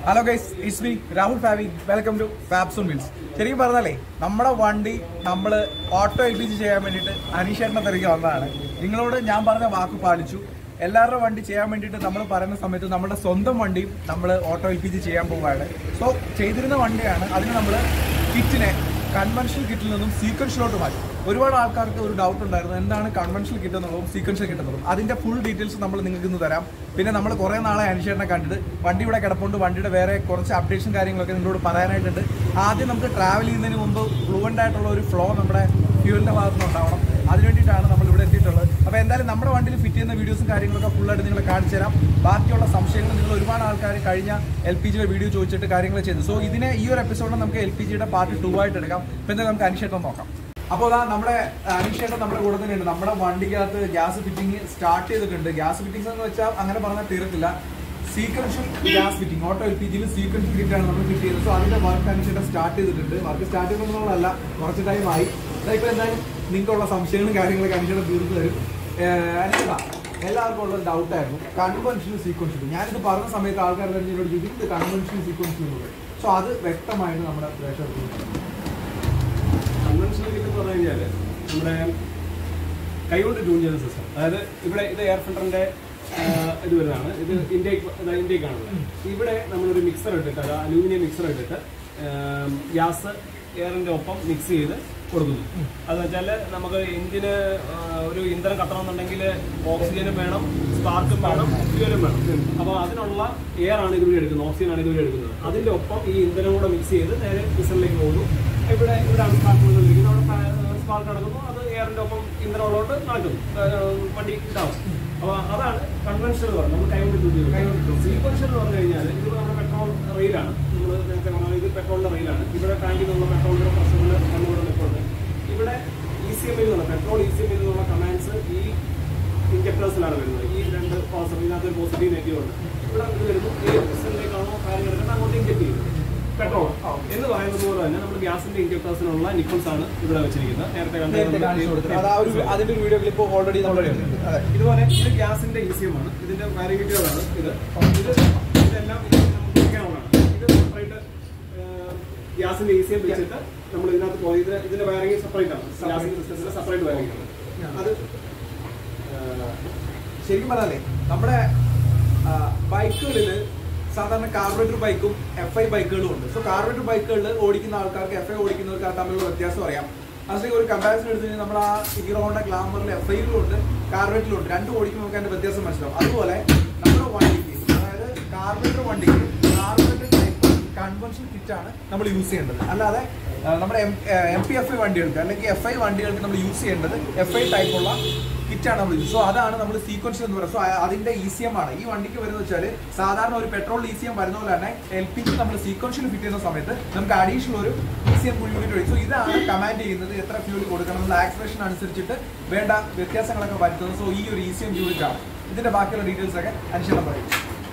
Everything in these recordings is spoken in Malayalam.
Hello guys it's me Rahul Favi welcome to Fabzone wheels ശരിക്കും പറഞ്ഞാലേ നമ്മുടെ വണ്ടി നമ്മൾ ഓട്ടോ എൽ പി ജി ചെയ്യാൻ വേണ്ടിയിട്ട് അനീഷേട്ടനെ തിരക്കി വന്നതാണ് നിങ്ങളോട് ഞാൻ പറഞ്ഞ വാക്ക് പാലിച്ചു എല്ലാവരുടെ വണ്ടി ചെയ്യാൻ വേണ്ടിയിട്ട് നമ്മൾ പറയുന്ന സമയത്ത് നമ്മുടെ സ്വന്തം വണ്ടിയും നമ്മൾ ഓട്ടോ എൽ പി ജി ചെയ്യാൻ പോവുകയാണ് സോ ചെയ്തിരുന്ന വണ്ടിയാണ് അതിന് നമ്മൾ കിറ്റിനെ കൺവെൻഷണൽ കിറ്റിൽ നിന്നും സീക്വൻഷിലോട്ട് മാറ്റി ഒരുപാട് ആൾക്കാർക്ക് ഒരു ഡൗട്ട് ഉണ്ടായിരുന്നു എന്താണ് കൺവെൻഷണൽ കിറ്റ് എന്നുള്ളതും സീക്വൻഷ്യൽ കിറ്റ് എന്നുള്ളതും അതിന്റെ ഫുൾ ഡീറ്റെയിൽസ് നമ്മൾ നിങ്ങൾക്ക് ഇന്ന് തരാം പിന്നെ നമ്മൾ കുറേ നാളെ അനുശേഷനെ കണ്ടിട്ട് വണ്ടി ഇവിടെ കിടപ്പുണ്ട് വണ്ടിയുടെ വേറെ കുറച്ച് അപ്ഡേഷൻ കാര്യങ്ങളൊക്കെ നിങ്ങളോട് പറയാനായിട്ടുണ്ട് ആദ്യം നമുക്ക് ട്രാവൽ ചെയ്യുന്നതിന് മുമ്പ് ഫ്ലുവൻ്റ് ആയിട്ടുള്ള ഒരു ഫ്ലോ നമ്മുടെ ഫ്യൂലിന്റെ ഭാഗത്ത് നിന്ന് ഉണ്ടാവണം അതിന് വേണ്ടിയിട്ടാണ് നമ്മൾ ഇവിടെ എത്തിയിട്ടുള്ളത് അപ്പോൾ എന്തായാലും നമ്മുടെ വണ്ടിയിൽ ഫിറ്റ് ചെയ്യുന്ന വീഡിയോസും കാര്യങ്ങളൊക്കെ ഫുള്ളായിട്ട് നിങ്ങളെ കാണിച്ചു തരാം ബാക്കിയുള്ള സംശയങ്ങൾ നിങ്ങൾ ഒരുപാട് ആൾക്കാർ കഴിഞ്ഞ എൽ പി ജിയുടെ വീഡിയോ ചോദിച്ചിട്ട് കാര്യങ്ങൾ ചെയ്തു സോ ഇതിനെ ഈ ഒരു എപ്പിസോഡിൽ നമുക്ക് എൽ പി ജിയുടെ പാർട്ട് ടു ആയിട്ട് എടുക്കാം അപ്പോൾ എന്തായാലും നമുക്ക് അനിഷേട്ടം നോക്കാം അപ്പോൾ അതാ നമ്മുടെ അനിഷേട്ടൻ നമ്മുടെ കൂടെ തന്നെയുണ്ട് നമ്മുടെ വണ്ടിക്കകത്ത് ഗ്യാസ് ഫിറ്റിംഗ് സ്റ്റാർട്ട് ചെയ്തിട്ടുണ്ട് ഗ്യാസ് ഫിറ്റിംഗ് എന്ന് വെച്ചാൽ അങ്ങനെ പറഞ്ഞാൽ തീർത്തില്ല sequential gas fitting auto L P ജിയിൽ സീക്വൻഷ്യൽ ഫിറ്റ് ആണ് നമ്മൾ ഫിറ്റ് ചെയ്തത് സോ അതിന്റെ വർക്ക് അനിഷേട്ടൻ സ്റ്റാർട്ട് ചെയ്തിട്ടുണ്ട് വർക്ക് സ്റ്റാർട്ട് ചെയ്യുന്നതല്ല കുറച്ച് ടൈം ആയി ഇപ്പോൾ എന്തായാലും നിങ്ങൾക്കുള്ള സംശയങ്ങളും കാര്യങ്ങളൊക്കെ അനിഷേട്ടൻ തീർത്ത് തരും അനിഷേട്ടാ എല്ലാവർക്കും ഉള്ള ഡൗട്ട് ആയിരുന്നു കൺവെൻഷനും സീക്വൻഷനും ഞാനിത് പറഞ്ഞ സമയത്ത് ആൾക്കാർ തന്നെ എന്നോട് ചോദിക്കും ഇത് കൺവെൻഷനും സീക്വൻഷനും എന്നുള്ളത് സോ അത് വ്യക്തമായിട്ട് നമ്മുടെ പ്രേക്ഷകർക്ക് കൺവെൻഷണൽ കിറ്റ് എന്ന് പറഞ്ഞു കഴിഞ്ഞാൽ നമ്മുടെ കൈകൊണ്ട് ട്യൂൺ ചെയ്യുന്ന സിസ്റ്റം അതായത് ഇവിടെ ഇത് എയർ ഫിൽറ്ററിന്റെ ഇത് വരുന്നതാണ് ഇത് ഇൻടേക്ക് ഇൻടേക്ക് ആണ് ഇവിടെ നമ്മളൊരു മിക്സർ ഇട്ടിട്ട് അത് അലൂമിനിയം മിക്സർ ഇട്ടിട്ട് ഗ്യാസ് എയറിന്റെ ഒപ്പം മിക്സ് ചെയ്ത് കൊടുക്കുന്നു അത് വെച്ചാൽ നമുക്ക് എഞ്ചിന് ഒരു ഇന്ധനം കത്തണമെന്നുണ്ടെങ്കിൽ ഓക്സിജനും വേണം സ്പാർക്കും വേണം ഫ്യൂലും വേണം അപ്പോൾ അതിനുള്ള എയർ ആണ് ഇതുവഴി എടുക്കുന്നത് ഓക്സിജൻ ആണ് ഇതുവഴി എടുക്കുന്നത് അതിന്റെ ഒപ്പം ഈ ഇന്ധനം കൂടെ മിക്സ് ചെയ്ത് നേരെ മിക്സറിലേക്ക് പോകുന്നു ഇവിടെ ഇവിടെയാണ് സ്പാർക്ക് കൊടുത്തിരിക്കുന്നത് അവിടെ സ്പാർക്ക് നടക്കുന്നു അത് എയറിന്റെ ഒപ്പം ഇന്ധനം ഉള്ളതുകൊണ്ട് നടക്കുന്നു ഏഹ് വണ്ടി ഇതാവും അപ്പോൾ അതാണ് കൺവെൻഷണൽ എന്ന് പറയുന്നത് നമ്മൾ കൈകൊണ്ട് കൈകൊണ്ട് സീക്വൻഷ്യൽ എന്ന് പറഞ്ഞു കഴിഞ്ഞാൽ ഇത് നമ്മുടെ പെട്രോൾ റെയിലാണ് നമ്മൾ നേരത്തെ പറഞ്ഞ ഇത് പെട്രോളിന്റെ റെയിലാണ് ഇവിടെ ടാങ്കിൽ നിന്നുള്ള പെട്രോളിന്റെ പ്രശ്നങ്ങൾ നമ്മളിവിടെ നിൽക്കുന്നുണ്ട് ഇവിടെ ഇ സി എം എന്നുള്ള പെട്രോൾ ഇ സി എം എന്നുള്ള കമാൻഡ്സ് ഈ ഇഞ്ചക്ടേഴ്സിലാണ് വരുന്നത് ഈ രണ്ട് പ്രോസസ് ഇതിനകത്ത് ഒരു പോസിറ്റീവ് നെഗറ്റീവ് ഉണ്ട് ഇവിടെ ഇത് വരുന്നു ഏത് പിസ്റ്റലിലേക്കാണോ കാര്യം എടുക്കുന്നത് അങ്ങോട്ട് ഇഞ്ചക്ട് ചെയ്യുന്നത് പെട്രോൾ എന്ന് പറയുന്നത് പോലെ തന്നെ നമ്മൾ ഗ്യാസിന്റെ ഇഞ്ചക്ടേഴ്സിനുള്ള നിക്കോൾസ് ആണ് ഇവിടെ വെച്ചിരിക്കുന്നത് നേരത്തെ കണ്ട നേരത്തെ കാണിച്ചു കൊടുത്തത് അത് ആ ഒരു അതിന്റെ ഒരു വീഡിയോ ക്ലിപ്പ് ഓൾറെഡി നമ്മുടെ അതെ ഇതുപോലെ ഇത് ഗ്യാസിന്റെ ഈസിയം ആണ് ഇതിന്റെ വാരങ്കിറ്റുകളാണ് ഇത് ഇത് ഇതെല്ലാം ഇത് നമുക്ക് ഉപയോഗിക്കാവുന്നതാണ് ഇത് സെപ്പറേറ്റ് ഗ്യാസിന്റെ ഈസിയം വെച്ചിട്ട് നമ്മൾ ഇതിനകത്ത് പോയി ഇത് ഇതിന്റെ വയറിംഗ് സെപ്പറേറ്റ് ആണ് ഗ്യാസിന്റെ സിസ്റ്റത്തിന്റെ സെപ്പറേറ്റ് വയറിംഗ് ആണ് അത് ശരിക്കും പറഞ്ഞാലേ നമ്മുടെ ബൈക്കുകളിൽ സാധാരണ കാർബറേറ്റർ ബൈക്കും എഫ് ഐ ബൈക്കുകളും ഉണ്ട് സോ കാർബറേറ്റർ ബൈക്കുകളിൽ ഓടിക്കുന്ന ആൾക്കാർക്ക് എഫ് ഐ ഓടിക്കുന്നവർക്ക് അത് തമ്മിലുള്ള വ്യത്യാസം അറിയാം അതിന് ഒരു കമ്പാരിസൺ എടുത്തു കഴിഞ്ഞാൽ നമ്മൾ ആ ഹീറോ ഹോണ്ട ഗ്ലാമറിൽ എഫ് ഐയിലും ഉണ്ട് കാർബറേറ്റിലും ഉണ്ട് രണ്ടും ഓടിക്കുമ്പോൾ നമുക്ക് അതിന്റെ വ്യത്യാസം മനസ്സിലാവും അതുപോലെ നമ്മുടെ വണ്ടിക്ക് അതായത് കാർബറേറ്റർ വണ്ടിക്ക് കാർബറേറ്റർ ടൈപ്പ് കൺവെൻഷണൽ കിറ്റാണ് നമ്മൾ യൂസ് ചെയ്യേണ്ടത് അല്ലാതെ ആ, നമ്മുടെ എം പി എഫ് ഐ വണ്ടികൾക്ക് അല്ലെങ്കിൽ എഫ് ഐ വണ്ടികൾക്ക് നമ്മൾ യൂസ് ചെയ്യേണ്ടത് എഫ് ഐ ടൈപ്പുള്ള കിറ്റാണ് നമ്മൾ യൂസ് സോ അതാണ് നമ്മൾ സീക്വൻഷ്യൽ എന്ന് പറയുന്നത് സോ അതിന്റെ ഇ സി എം ആണ് ഈ വണ്ടിക്ക് വരുന്നത് വെച്ചാൽ സാധാരണ ഒരു പെട്രോൾ ഇ സി എം വരുന്ന പോലെ തന്നെ എൽ പി ജി നമ്മൾ സീക്വൻഷ്യൽ ഫിറ്റ് ചെയ്യുന്ന സമയത്ത് നമുക്ക് അഡീഷണൽ ഒരു ഇ സി എം യൂണിറ്റ് വരും സോ ഇതാണ് കമാൻഡ് ചെയ്യുന്നത് എത്ര ഫ്യൂൽ കൊടുക്കണം നമ്മൾ ആക്സിലേഷൻ അനുസരിച്ചിട്ട് വേണ്ട വ്യത്യാസങ്ങളൊക്കെ വരുത്തുന്നത് സോ ഈ ഒരു ഇ സി എം യൂണിറ്റ് ആണ് ഇതിന്റെ ബാക്കിയുള്ള ഡീറ്റെയിൽസ് ഒക്കെ അനുസരണം പറയും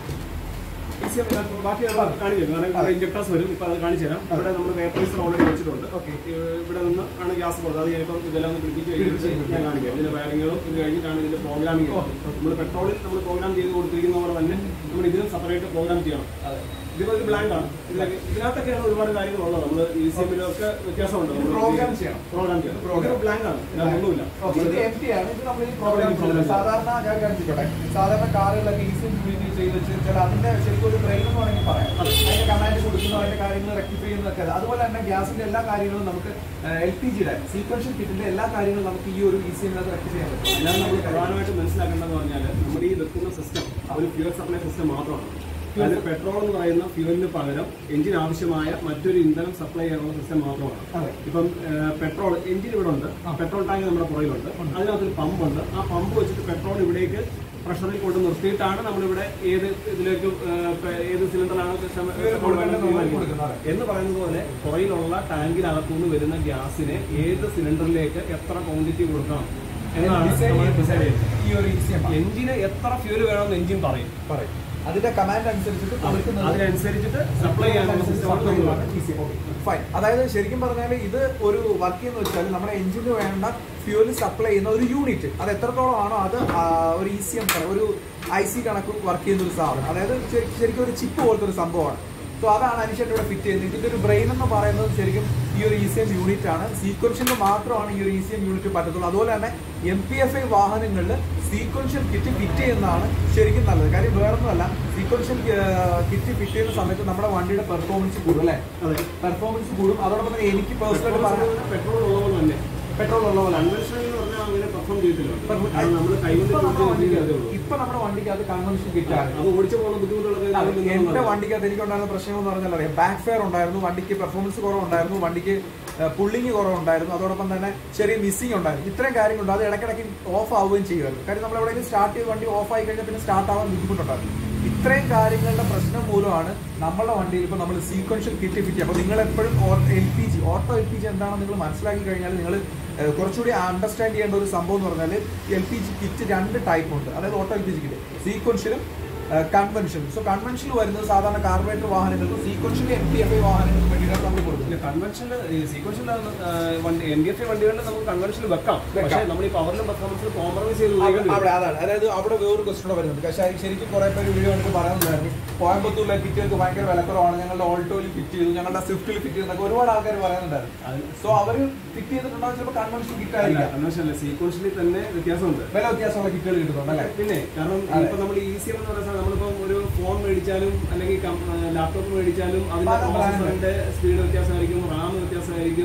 ഈസിയം ബാക്കി കാണിച്ചു തരും കാരണം ഇഞ്ചക്ടേഴ്സ് വരും ഇപ്പൊ അത് കാണിച്ചു തരാം ഇവിടെ നമ്മൾ പേപ്പേഴ്സ് ഓൾറെഡി വെച്ചിട്ടുണ്ട് Okay. ഇവിടെ നിന്ന് ആണ് ഗ്യാസ് കൊടുത്തത് അത് ഞാനിപ്പം ഇതെല്ലാം ഒന്ന് പിടിപ്പിച്ച് കഴിഞ്ഞിട്ട് ഞാൻ കാണിക്കാം ഇതിന്റെ വയറിങ്ങുകളും ഇത് കഴിഞ്ഞിട്ടാണ് ഇതിന്റെ പ്രോഗ്രാമിംഗ് നമ്മൾ പെട്രോളിൽ നമ്മൾ പ്രോഗ്രാം ചെയ്ത് കൊടുത്തിരിക്കുന്ന പോലെ തന്നെ നമ്മൾ ഇതിനും സെപ്പറേറ്റ് പ്രോഗ്രാം ചെയ്യണം ഇതിപ്പോ ഇത് ബ്ലാങ്ക് ആണ് ഇതിലൊക്കെ ഇതിനകത്തൊക്കെയാണ് ഒരുപാട് കാര്യങ്ങൾ ഉള്ളത് നമ്മൾ ഈ സിമ്മിലൊക്കെ വ്യത്യാസമുണ്ട് Program ചെയ്യണം. പ്രോഗ്രാം ചെയ്യണം Program. ഇത് ബ്ലാങ്ക് ആണ് ഇതിനകത്തൊന്നുമില്ല ഓക്കേ, ഇത് empty ആണ്. ഇത് നമ്മൾ ഈ program ചെയ്യുന്നത്. സാധാരണ ഞാൻ കാണിച്ചിട്ടെ സാധാരണ കാറുകളിലൊക്കെ ഈസി യൂണിറ്റ് ചെയ്ത് വെച്ചാൽ അതിന്റെ ശരിക്കും ഒരു ബ്രെയിൻ എന്ന് വേണമെങ്കിൽ പറയാം അതിന്റെ കമാൻഡ് കൊടുക്കുന്നു അതിന്റെ കാര്യങ്ങൾ റെക്ടിഫൈ ചെയ്യുന്നതൊക്കെ അത്. അതുപോലെ തന്നെ ഗ്യാസിന്റെ എല്ലാ കാര്യങ്ങളും നമുക്ക് എൽ പി ജിയുടെ സീക്വൻഷ്യൽ കിറ്റിന്റെ എല്ലാ കാര്യങ്ങളും നമുക്ക് ഈ ഒരു ഈസി റെക്ടിഫൈ ചെയ്യാൻ പറ്റും എല്ലാം നമ്മൾ പ്രധാനമായിട്ട് മനസ്സിലാക്കേണ്ടതെന്ന് പറഞ്ഞാൽ നമ്മുടെ ഈ വെക്കുന്ന സിസ്റ്റം ഒരു ഫ്യൂൽ സപ്ലൈ സിസ്റ്റം മാത്രമാണ് അതായത് പെട്രോൾ എന്ന് പറയുന്ന ഫ്യൂലിന് പകരം എഞ്ചിൻ ആവശ്യമായ മറ്റൊരു ഇന്ധനം സപ്ലൈ ചെയ്യാനുള്ള സിസ്റ്റം മാത്രമാണ് അതെ. ഇപ്പം പെട്രോൾ എഞ്ചിൻ ഇവിടെ ഉണ്ട് പെട്രോൾ ടാങ്ക് നമ്മുടെ പുറകിലുണ്ട് അതിനകത്തൊരു പമ്പ് ഉണ്ട് ആ പമ്പ് വെച്ചിട്ട് പെട്രോൾ ഇവിടേക്ക് പ്രഷറിൽ കൊണ്ട് നിർത്തിയിട്ടാണ് നമ്മളിവിടെ ഏത് ഇതിലേക്ക് ഏഹ്, പ- ഏത് സിലിണ്ടറാണ് പെട്രോൾ വേണമെന്ന് തീരുമാനിക്കുന്നത്. എന്ന് പറയുന്നത് പോലെ പുറയിലുള്ള ടാങ്കിനകത്തുനിന്ന് വരുന്ന ഗ്യാസിനെ ഏത് സിലിണ്ടറിലേക്ക് എത്ര ക്വാണ്ടിറ്റി കൊടുക്കണം എന്നാണ് നമ്മൾ ഡിസൈഡ് ചെയ്യുന്നത് ഈ ഒരു ഈസി എഞ്ചിന് എത്ര ഫ്യൂല് വേണമെന്ന് എഞ്ചിൻ പറയും പറയും അതിന്റെ കമാൻഡ് അനുസരിച്ചിട്ട് കൊടുക്കുന്നത് അതിനനുസരിച്ചിട്ട് സപ്ലൈ ചെയ്യാനുള്ള സിസ്റ്റം ഫൈൻ അതായത് ശരിക്കും പറഞ്ഞാൽ ഇത് ഒരു വർക്ക് ചെയ്യുന്ന വെച്ചാൽ നമ്മുടെ എഞ്ചിന് വേണ്ട ഫ്യൂൽ സപ്ലൈ ചെയ്യുന്ന ഒരു യൂണിറ്റ് അത് എത്രത്തോളം ആണോ അത് ആ, ഒരു ഇ സി എം ഒരു ഐ സി കണക്ക് വർക്ക് ചെയ്യുന്ന ഒരു സാധനം അതായത് ശരി- ശരിക്കും ഒരു ചിപ്പ് പോലത്തെ ഒരു സംഭവമാണ് സോ അതാണ് അനിഷേട്ട ഇവിടെ ഫിറ്റ് ചെയ്യുന്നത് ഇതിന്റെ ഒരു ബ്രെയിൻ എന്ന് പറയുന്നത് ശരിക്കും ഈ ഒരു ഇ സി എം യൂണിറ്റ് ആണ് സീക്വൻഷ്യലിൽ മാത്രമാണ് ഈ ഒരു ഇ സി എം യൂണിറ്റ് പറ്റത്തുള്ളൂ അതുപോലെ തന്നെ എം പി എഫ് ഐ വാഹനങ്ങളിൽ സീക്വൻഷ്യൽ കിറ്റ് ഫിറ്റ് ചെയ്യുന്നതാണ് ശരിക്കും നല്ലത് കാര്യം വേറൊന്നുമല്ല സീക്വൻഷ്യൽ കിറ്റ് ഫിറ്റ് ചെയ്യുന്ന സമയത്ത് നമ്മുടെ വണ്ടിയുടെ പെർഫോമൻസ് കൂടും അല്ലേ അതെ പെർഫോമൻസ് കൂടും അതോടൊപ്പം തന്നെ എനിക്ക് പേഴ്സണലായിട്ട് പറയാം പെട്രോൾ ഉള്ള പോലെ തന്നെ പെട്രോൾ ഉള്ള പോലെ കൺവെൻഷണൽ എന്ന് പറഞ്ഞാൽ അങ്ങനെ പെർഫോം ചെയ്തില്ല Perform- കാരണം നമ്മൾ കൈകൊണ്ട് ഇപ്പൊ നമ്മുടെ അതേ വണ്ടിക്ക് ഉള്ളൂ ഇപ്പൊ നമ്മുടെ വണ്ടിക്ക് അത് കൺവെൻഷൻ കിറ്റ് ആണ് അത് ഓടിച്ചു പോകുന്ന ബുദ്ധിമുട്ടുള്ളത് അതെ, എന്റെ വണ്ടിക്കകത്ത് എനിക്കുണ്ടായിരുന്ന പ്രശ്നം എന്ന് പറഞ്ഞാൽ അറിയാം ബാക്ക് ഫെയർ ഉണ്ടായിരുന്നു വണ്ടിക്ക് പെർഫോമൻസ് കുറവുണ്ടായിരുന്നു വണ്ടിക്ക് പുള്ളിങ് കുറവുണ്ടായിരുന്നു അതോടൊപ്പം തന്നെ ചെറിയ മിസ്സിംഗ് ഉണ്ടായിരുന്നു ഇത്രയും കാര്യങ്ങളുണ്ട് അത് ഇടയ്ക്കിടയ്ക്ക് ഓഫ് ആവുകയും ചെയ്യുമായിരുന്നു കാര്യം നമ്മൾ എവിടെയെങ്കിലും സ്റ്റാർട്ട് ചെയ്ത് വണ്ടി ഓഫ് ആയി കഴിഞ്ഞാൽ പിന്നെ സ്റ്റാർട്ട് ആവാൻ ബുദ്ധിമുട്ടുണ്ടായിരുന്നു ഇത്രയും കാര്യങ്ങളുടെ പ്രശ്നം മൂലമാണ് നമ്മുടെ വണ്ടിയിൽ ഇപ്പോൾ നമ്മൾ സീക്വൻഷ്യൽ കിറ്റ് ഫിറ്റ് അപ്പോൾ നിങ്ങൾ എപ്പോഴും L P G auto L P G എന്താണെന്ന് നിങ്ങൾ മനസ്സിലാക്കി കഴിഞ്ഞാൽ നിങ്ങൾ കുറച്ചുകൂടി അണ്ടർസ്റ്റാൻഡ് ചെയ്യേണ്ട ഒരു സംഭവം എന്ന് പറഞ്ഞാൽ എൽ പി ജി കിറ്റ് രണ്ട് ടൈപ്പ് ഉണ്ട് അതായത് auto L P G kit സീക്വൻഷ്യലും കൺവെൻഷൻ സോ കൺവെൻഷനിൽ വരുന്നത് സാധാരണ കാർബറേറ്റർ വാഹനങ്ങൾക്കും സീക്വൻഷ്യൽ എം പി എഫ് ഐ വാഹനങ്ങൾക്കും വേണ്ടിയിട്ടാണ് നമ്മൾ കൊടുക്കുന്നത് കൺവെൻഷനിൽ സീക്വൻഷ്യൽ വണ്ടി എൻ ഡി എഫ് വണ്ടികളിൽ നമുക്ക് കൺവെൻഷനിൽ വെക്കാം പക്ഷേ നമ്മൾ ഈ പവറിലും പെർഫോമൻസിലും കോംപ്രമൈസ് ചെയ്ത് ഉപയോഗിക്കേണ്ടി വരും. അവിടെ അതാണ് അതായത് അവിടെ വേറൊരു ക്വസ്റ്റൻ വരുന്നുണ്ട് പക്ഷേ അത് ശരിക്കും കുറെ പേര് വീഡിയോ കണ്ടിട്ട് പറയുന്നുണ്ടായിരുന്നു കോയമ്പത്തൂരിലെ കിറ്റുകൾക്ക് ഭയങ്കര വിലക്കുറവാണ് ഞങ്ങളുടെ ഓൾട്ടോയിൽ ഫിറ്റ് ചെയ്തു ഞങ്ങളുടെ സ്വിഫ്റ്റിൽ ഫിറ്റ് ചെയ്തു എന്നൊക്കെ ഒരുപാട് ആൾക്കാർ പറയുന്നുണ്ടായിരുന്നു അത് സോ അവർ ഫിറ്റ് ചെയ്തിട്ടുണ്ടാവും ചിലപ്പോൾ കൺവെൻഷൻ കിറ്റ് അല്ല ആയിരിക്കാം കൺവെൻഷനിൽ സീക്വൻഷ്യലിൽ തന്നെ വ്യത്യാസമുണ്ട് വില വ്യത്യാസമുള്ള കിറ്റുകൾ കിട്ടുന്നുണ്ട് അല്ലേ പിന്നെ കാരണം ഇപ്പൊ നമ്മൾ ഈസി എന്ന് പറയുന്ന നമ്മളിപ്പോ ഒരു ഫോൺ മേടിച്ചാലും അല്ലെങ്കിൽ ലാപ്ടോപ്പ് മേടിച്ചാലും അതിന്റെ പല പ്രോസസറിന്റെ സ്പീഡ് വ്യത്യാസമായിരിക്കും റാം വ്യത്യാസമായിരിക്കും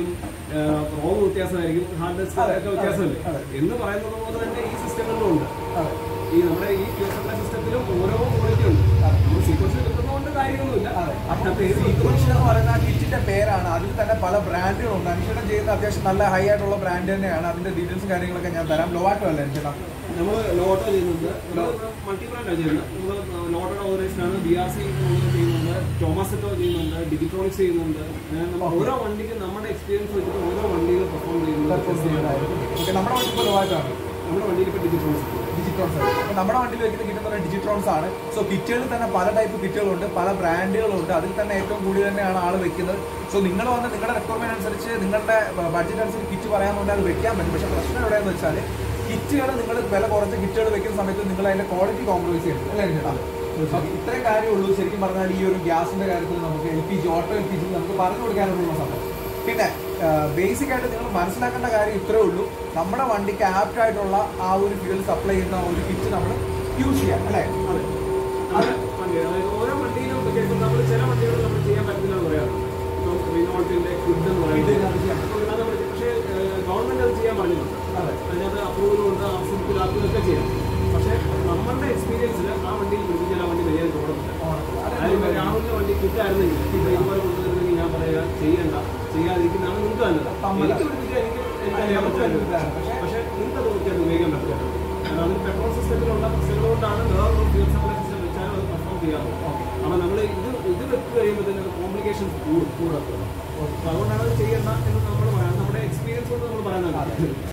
റോം വ്യത്യാസമായിരിക്കും ഹാർഡ് ഡിസ്ക് അതെ, ഒക്കെ വ്യത്യാസമുണ്ട് അതെ. എന്ന് പറയുന്നത് പോലെ തന്നെ ഈ സിസ്റ്റങ്ങളിലും ഉണ്ട് അതെ ഈ നമ്മുടെ ഈ ഫ്യൂൽ സപ്ലൈ സിസ്റ്റത്തിലും ഓരോ ക്വാളിറ്റി ഉണ്ട് നമ്മൾ സീക്വൻസ് കിട്ടുന്നതുകൊണ്ട് കാര്യമൊന്നുമില്ല അതെ. അതിനകത്ത് ഏത് സീക്വൻഷ്യൽ എന്ന് പറയുന്ന ആ കിറ്റിന്റെ പേരാണ് അതിൽ തന്നെ പല ബ്രാൻഡുകളുണ്ട് അനുഷ്ഠനം ചെയ്യുന്ന അത്യാവശ്യം നല്ല ഹൈ ആയിട്ടുള്ള ബ്രാൻഡ് തന്നെയാണ് അതിന്റെ ഡീറ്റെയിൽസും കാര്യങ്ങളൊക്കെ ഞാൻ തരാം ലോവാട്ടോ അല്ലേ അനുഷ്ഠനം നമ്മൾ ലോട്ടോ ചെയ്യുന്നുണ്ട് മൾട്ടി ബ്രാൻഡാണ് ചെയ്യുന്നത് നമ്മൾ ലോട്ടോയുടെ ഓർഗനൈസേഷനാണ് ബി ആർ സി ചെയ്യുന്നുണ്ട് ടോമാസെറ്റോ ചെയ്യുന്നുണ്ട് ഡിജിട്രോണിക്സ് ചെയ്യുന്നുണ്ട് അങ്ങനെ നമ്മൾ ഓരോ വണ്ടിക്കും നമ്മുടെ എക്സ്പീരിയൻസ് വെച്ചിട്ട് ഓരോ വണ്ടികൾ പെർഫോം പെർഫോം ചെയ്യുന്നുണ്ട് ചെയ്യുന്നതായിരിക്കും ഓക്കെ നമ്മുടെ വണ്ടി ഇപ്പോൾ ലോവാട്ടോ ആണ് നമ്മുടെ വണ്ടിയിൽ ഇപ്പോൾ ഡിജിട്രോണിക്സ് ഡിജിട്രോൺസ് ആണ് അപ്പോൾ നമ്മുടെ വണ്ടിയിൽ വെക്കുന്ന കിട്ടുന്ന ഡിജിട്രോൺസ് ആണ് സോ കിറ്റുകളിൽ തന്നെ പല ടൈപ്പ് കിറ്റുകളുണ്ട് പല ബ്രാൻഡുകളുണ്ട് അതിൽ തന്നെ ഏറ്റവും കൂടുതൽ തന്നെയാണ് ആൾ വെക്കുന്നത് സോ നിങ്ങൾ വന്ന് നിങ്ങളുടെ റിക്വയർമെന്റ് അനുസരിച്ച് നിങ്ങളുടെ ബഡ്ജറ്റ് അനുസരിച്ച് കിറ്റ് പറയാമെന്നുണ്ടെങ്കിൽ അത് വെക്കാൻ പറ്റും പക്ഷേ പ്രശ്നം എവിടെയാണെന്ന് വെച്ചാൽ കിറ്റുകൾ നിങ്ങൾ വില കുറച്ച് കിറ്റുകൾ വെക്കുന്ന സമയത്ത് നിങ്ങൾ അതിന്റെ ക്വാളിറ്റി കോംപ്രമൈസ് ചെയ്യണം അല്ലേ ചേട്ടാ Okay, ഇത്രയും കാര്യമുള്ളൂ ശരിക്കും പറഞ്ഞാൽ ഈ ഒരു ഗ്യാസിന്റെ കാര്യത്തിൽ നമുക്ക് L P G auto L P G നമുക്ക് പറഞ്ഞു കൊടുക്കാനുള്ള സംഭവം പിന്നെ ബേസിക് ആയിട്ട് നിങ്ങൾ മനസ്സിലാക്കേണ്ട കാര്യം ഇത്രേ ഉള്ളൂ നമ്മുടെ വണ്ടിക്ക് ആപ്റ്റ് ആയിട്ടുള്ള ആ ഒരു ഫ്യൂൽ സപ്ലൈ ചെയ്യുന്ന ഒരു കിറ്റ് നമ്മൾ യൂസ് ചെയ്യാം അല്ലേ അതെ അത് വണ്ടി അതായത് ഓരോ വണ്ടിയിലും വ്യത്യാസം നമ്മൾ ചില വണ്ടികൾ നമ്മൾ ചെയ്യാൻ പറ്റില്ല എന്ന് പറയാറുണ്ട് ഇപ്പം റിനോൾട്ടിന്റെ ഫുഡ് എന്ന് ഇത് പറയുന്നത് അത് ചെയ്യാം. അത് നമ്മൾ പക്ഷേ ഗവൺമെന്റ് അത് ചെയ്യാൻ പാടില്ല അതെ. അതിനകത്ത് അപ്രൂവലും ഉണ്ട് ആവശ്യത്തിലാക്കുകയൊക്കെ ചെയ്യാം പക്ഷേ നമ്മളുടെ എക്സ്പീരിയൻസിൽ ആ വണ്ടിയിൽ പിടിപ്പിച്ചാൽ ആ വണ്ടി വലിയ തോന്നത്തില്ല അതായത് രാഹുലിന്റെ വണ്ടി കിട്ടായിരുന്നെങ്കിൽ ഇപ്പൊ ഇതുപോലെ കൊണ്ടുവരുന്നെങ്കിൽ ഞാൻ പറയാ ചെയ്യണ്ട ചെയ്യാതിരിക്കുന്നതാണ് നിങ്ങൾക്ക് നല്ലത് സമ്മതം. എനിക്ക് പിടിപ്പിച്ചാൽ എനിക്ക് എനിക്കറിയാൻ പറ്റുമായിരുന്നു പക്ഷേ നിങ്ങൾക്ക് അത് നോക്കിയാൽ ഉപയോഗിക്കാൻ പറ്റില്ല കാരണം അതിന് പെട്രോൾ സിസ്റ്റത്തിലുള്ള സിസ്റ്റങ്ങളുകൊണ്ടാണ് വേറൊരു ഫ്യൂൽ സപ്ലൈ സിസ്റ്റം വെച്ചാലും അത് പെർഫോം ചെയ്യാറ് അപ്പൊ നമ്മൾ ഇത് ഇത് വെച്ച് കഴിയുമ്പോഴത്തേനും കോംപ്ലിക്കേഷൻസ് കൂടും കൂടത്തുള്ളൂ അപ്പൊ അതുകൊണ്ടാണ് അത് ചെയ്യണ്ട എന്ന് നമ്മൾ പറയാം നമ്മുടെ എക്സ്പീരിയൻസ് കൊണ്ട് നമ്മൾ പറയുന്നത്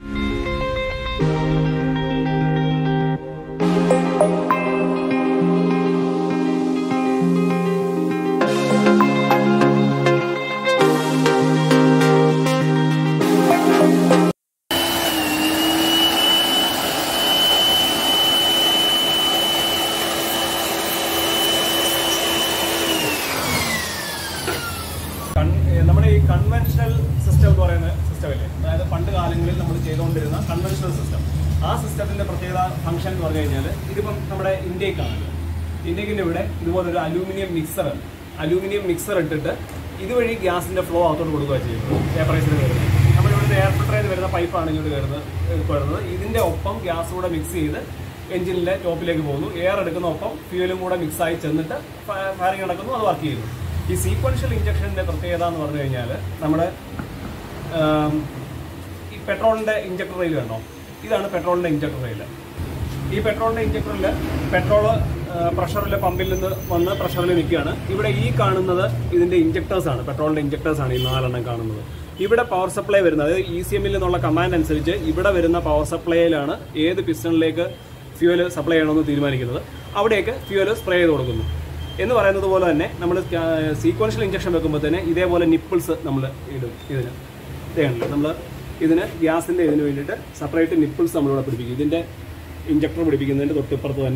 കൺ- ഏ, നമ്മുടെ ഈ കൺവെൻഷണൽ സിസ്റ്റം എന്ന് പറയുന്ന സിസ്റ്റം ഇല്ലേ അതായത് പണ്ട് കാലങ്ങളിൽ നമ്മൾ ചെയ്തുകൊണ്ടിരുന്ന കൺവെൻഷണൽ സിസ്റ്റം ആ സിസ്റ്റത്തിന്റെ പ്രത്യേകത ഫംഗ്ഷൻ എന്ന് പറഞ്ഞു കഴിഞ്ഞാൽ ഇതിപ്പം നമ്മുടെ ഇന്ത്യക്കാണ് ഇന്ത്യക്കിന്റെ ഇവിടെ ഇതുപോലൊരു അലൂമിനിയം മിക്സർ അലൂമിനിയം മിക്സർ ഇട്ടിട്ട് ഇതുവഴി ഗ്യാസിന്റെ ഫ്ലോ അകത്തോട്ട് കൊടുക്കുക ചെയ്യുന്നത് വേപ്പറൈസിൽ വരുന്നത് നമ്മളിവിടുത്തെ എയർ ഫിൽറ്ററിൽ നിന്ന് വരുന്ന പൈപ്പാണ് ഇങ്ങോട്ട് കയറുന്നത് വരുന്നത് ഇതിന്റെ ഒപ്പം ഗ്യാസ് കൂടെ മിക്സ് ചെയ്ത് എഞ്ചിനിലെ ടോപ്പിലേക്ക് പോകുന്നു എയർ എടുക്കുന്ന ഒപ്പം ഫ്യൂലും കൂടെ മിക്സ് ആയി ചെന്നിട്ട് ഫയറിംഗ് നടക്കുന്നു അത് വർക്ക് ചെയ്യുന്നു ഈ സീക്വൻഷ്യൽ ഇഞ്ചക്ഷന്റെ പ്രത്യേകത എന്ന് പറഞ്ഞു കഴിഞ്ഞാൽ നമ്മുടെ ആം, ഈ പെട്രോളിന്റെ ഇഞ്ചക്ടർ റെയിൽ കണ്ടോ ഇതാണ് പെട്രോളിന്റെ ഇഞ്ചക്ടർ റെയിൽ ഈ പെട്രോളിന്റെ ഇഞ്ചക്ടറിൽ പെട്രോൾ പ്രഷറിൽ പമ്പിൽ നിന്ന് വന്ന് പ്രഷറിൽ നിൽക്കുകയാണ് ഇവിടെ ഈ കാണുന്നത് ഇതിന്റെ ഇഞ്ചക്ടേഴ്സ് ആണ് പെട്രോളിന്റെ ഇഞ്ചക്ടേഴ്സ് ആണ് ഈ നാലെണ്ണം കാണുന്നത് ഇവിടെ പവർ സപ്ലൈ വരുന്നത് അതായത് ഇ സി എമ്മിൽ നിന്നുള്ള കമാൻഡ് അനുസരിച്ച് ഇവിടെ വരുന്ന പവർ സപ്ലൈയിലാണ് ഏത് പിസ്റ്റണിലേക്ക് ഫ്യൂവൽ സപ്ലൈ ചെയ്യണമെന്ന് തീരുമാനിക്കുന്നത് അവിടേക്ക് ഫ്യൂവൽ സ്പ്രേ ചെയ്ത് കൊടുക്കുന്നു എന്ന് പറയുന്നത് പോലെ തന്നെ നമ്മൾ സീക്വൻഷ്യൽ ഇഞ്ചക്ഷൻ വെക്കുമ്പോൾ തന്നെ ഇതേപോലെ നിപ്പിൾസ് നമ്മൾ ഇടും ഇതിന് ഇതേണല്ലോ നമ്മൾ ഇതിന് ഗ്യാസിൻ്റെ ഇതിന് വേണ്ടിയിട്ട് സെപ്പറേറ്റ് നിപ്പിൾസ് നമ്മളിവിടെ പിടിപ്പിക്കും ഇതിൻ്റെ ഇഞ്ചക്ടർ പിടിപ്പിക്കുന്നതിൻ്റെ തൊട്ടിപ്പുറത്ത് തന്നെ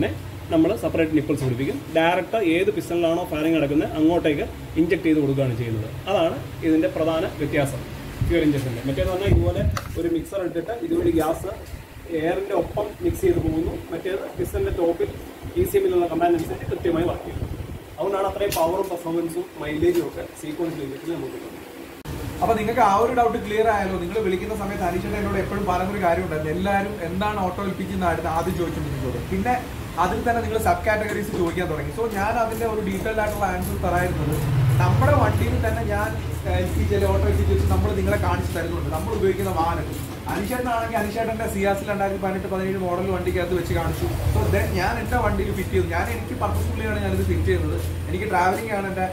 നമ്മൾ സെപ്പറേറ്റ് നിപ്പിൾസ് പിടിപ്പിക്കും ഡയറക്റ്റ് ഏത് പിസ്റ്റണിലാണോ ഫയറിംഗ് നടക്കുന്നത് അങ്ങോട്ടേക്ക് ഇഞ്ചെക്ട് ചെയ്ത് കൊടുക്കുകയാണ് ചെയ്യുന്നത് അതാണ് ഇതിൻ്റെ പ്രധാന വ്യത്യാസം ഫ്യൂൽ ഇഞ്ചക്ഷൻ്റെ മറ്റേന്ന് പറഞ്ഞാൽ ഇതുപോലെ ഒരു മിക്സർ ഇട്ടിട്ട് ഇതുവഴി ഗ്യാസ് എയറിൻ്റെ ഒപ്പം മിക്സ് ചെയ്ത് പോകുന്നു മറ്റേത് പിസ്റ്റണിൻ്റെ ടോപ്പിൽ ഇ സി എമ്മിലുള്ള കമാൻഡ് അനുസരിച്ച് കൃത്യമായി വർക്ക് ചെയ്യുന്നു അതുകൊണ്ടാണ് അത്രയും പവറും പെർഫോമൻസും മൈലേജും ഒക്കെ സീക്വൻസ് ഇഞ്ചക്ഷൻ നമുക്ക് കിട്ടുന്നത് അപ്പൊ നിങ്ങൾക്ക് ആ ഒരു ഡൗട്ട് ക്ലിയർ ആയാലോ നിങ്ങൾ വിളിക്കുന്ന സമയത്ത് അനീഷേട്ടൻ എന്നോട് എപ്പോഴും പറയുന്നൊരു കാര്യം ഉണ്ടായിരുന്നു എല്ലാവരും എന്താണ് ഓട്ടോ എൽപ്പിക്കുന്നതായിരുന്നു ആദ്യം ചോദിച്ചുകൊണ്ടിരിക്കുന്നത് പിന്നെ അതിൽ തന്നെ നിങ്ങൾ സബ് കാറ്റഗറീസ് ചോദിക്കാൻ തുടങ്ങി സോ ഞാൻ അതിന്റെ ഒരു ഡീറ്റെയിൽഡ് ആയിട്ടുള്ള ആൻസർ തരായിരുന്നത് നമ്മുടെ വണ്ടിയിൽ തന്നെ ഞാൻ L P G auto L P G വെച്ച് നമ്മൾ നിങ്ങളെ കാണിച്ചു തരുന്നുണ്ട് നമ്മൾ ഉപയോഗിക്കുന്ന വാഹനം അനിഷേട്ടനാണെങ്കിൽ അനിഷേട്ടന്റെ സിയാസിൽ രണ്ടായിരത്തി പതിനെട്ട് പതിനേഴ് മോഡൽ വണ്ടിക്കകത്ത് വെച്ച് കാണിച്ചു സോ ദെൻ ഞാൻ എന്റെ വണ്ടിയിൽ ഫിറ്റ് ചെയ്തു ഞാൻ എനിക്ക് പർപ്പസ്ഫുള്ളിയാണ് ഞാനിത് ഫിറ്റ് ചെയ്യുന്നത് എനിക്ക് ട്രാവലിംഗ് ആണ് എന്റെ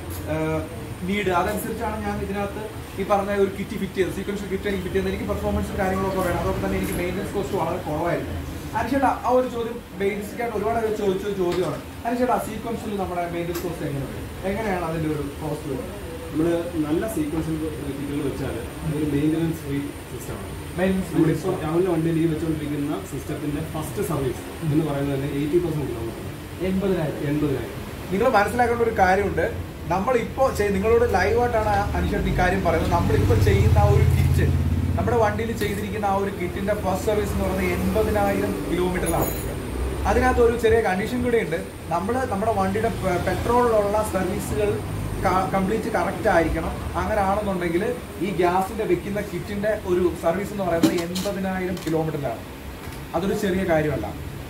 നീഡ് അതനുസരിച്ചാണ് ഞാൻ ഇതിനകത്ത് ഈ പറഞ്ഞ ഒരു കിറ്റ് ഫിറ്റ് ചെയ്തത് സീക്വൻഷ്യൽ കിറ്റ് എനിക്ക് ഫിറ്റ് ചെയ്യുന്നത് എനിക്ക് പെർഫോമൻസും കാര്യങ്ങളൊക്കെ വേണം അതോടൊപ്പം തന്നെ എനിക്ക് മെയിൻ്റനൻസ് കോസ്റ്റ് വളരെ കുറവായിരുന്നു അനുഷേട്ടാ ആ ഒരു ചോദ്യം ബേസിക് ആയിട്ട് ഒരുപാട് പേര് ചോദിച്ച ഒരു ചോദ്യമാണ് അനുഷേട്ടാ സീക്വൻസിൽ നമ്മുടെ മെയിൻ്റനൻസ് കോസ്റ്റ് എങ്ങനെയുണ്ട് എങ്ങനെയാണ് അതിന്റെ ഒരു കോസ്റ്റ് വരുന്നത് നമ്മൾ നല്ല സീക്വൻഷ്യൽ കിറ്റുകൾ വെച്ചാൽ ഒരു മെയിൻ്റനൻസ് ഫ്രീ സിസ്റ്റമാണ് മെയിൻ്റനൻസ് നമ്മളിപ്പോൾ രാവിലെ വണ്ടിയിൽ ഈ വെച്ചുകൊണ്ടിരിക്കുന്ന സിസ്റ്റത്തിന്റെ ഫസ്റ്റ് സർവീസ് എന്ന് പറയുന്നത് തന്നെ എയ്റ്റി പെർസെന്റ് കിലോമീറ്റർ എൺപതിനായിരം എൺപതിനായിരം നിങ്ങൾ മനസ്സിലാക്കേണ്ട ഒരു കാര്യമുണ്ട് നമ്മളിപ്പോൾ ചെയ് നിങ്ങളോട് ലൈവായിട്ടാണ് അനുഷേട്ടൻ ഈ കാര്യം പറയുന്നത് നമ്മളിപ്പോൾ ചെയ്യുന്ന ആ ഒരു കിറ്റ് നമ്മുടെ വണ്ടിയിൽ ചെയ്തിരിക്കുന്ന ആ ഒരു കിറ്റിന്റെ ഫസ്റ്റ് സർവീസ് എന്ന് പറയുന്നത് എൺപതിനായിരം കിലോമീറ്ററിലാണ് അതിനകത്ത് ഒരു ചെറിയ കണ്ടീഷൻ കൂടെ ഉണ്ട് നമ്മൾ നമ്മുടെ വണ്ടിയുടെ പെ- പെട്രോളിലുള്ള സർവീസുകൾ കംപ്ലീറ്റ് കറക്റ്റ് ആയിരിക്കണം അങ്ങനെ ആണെന്നുണ്ടെങ്കിൽ ഈ ഗ്യാസിന്റെ വെക്കുന്ന കിറ്റിന്റെ ഒരു സർവീസ് എന്ന് പറയുന്നത് എൺപതിനായിരം കിലോമീറ്ററിലാണ് അതൊരു ചെറിയ കാര്യമല്ല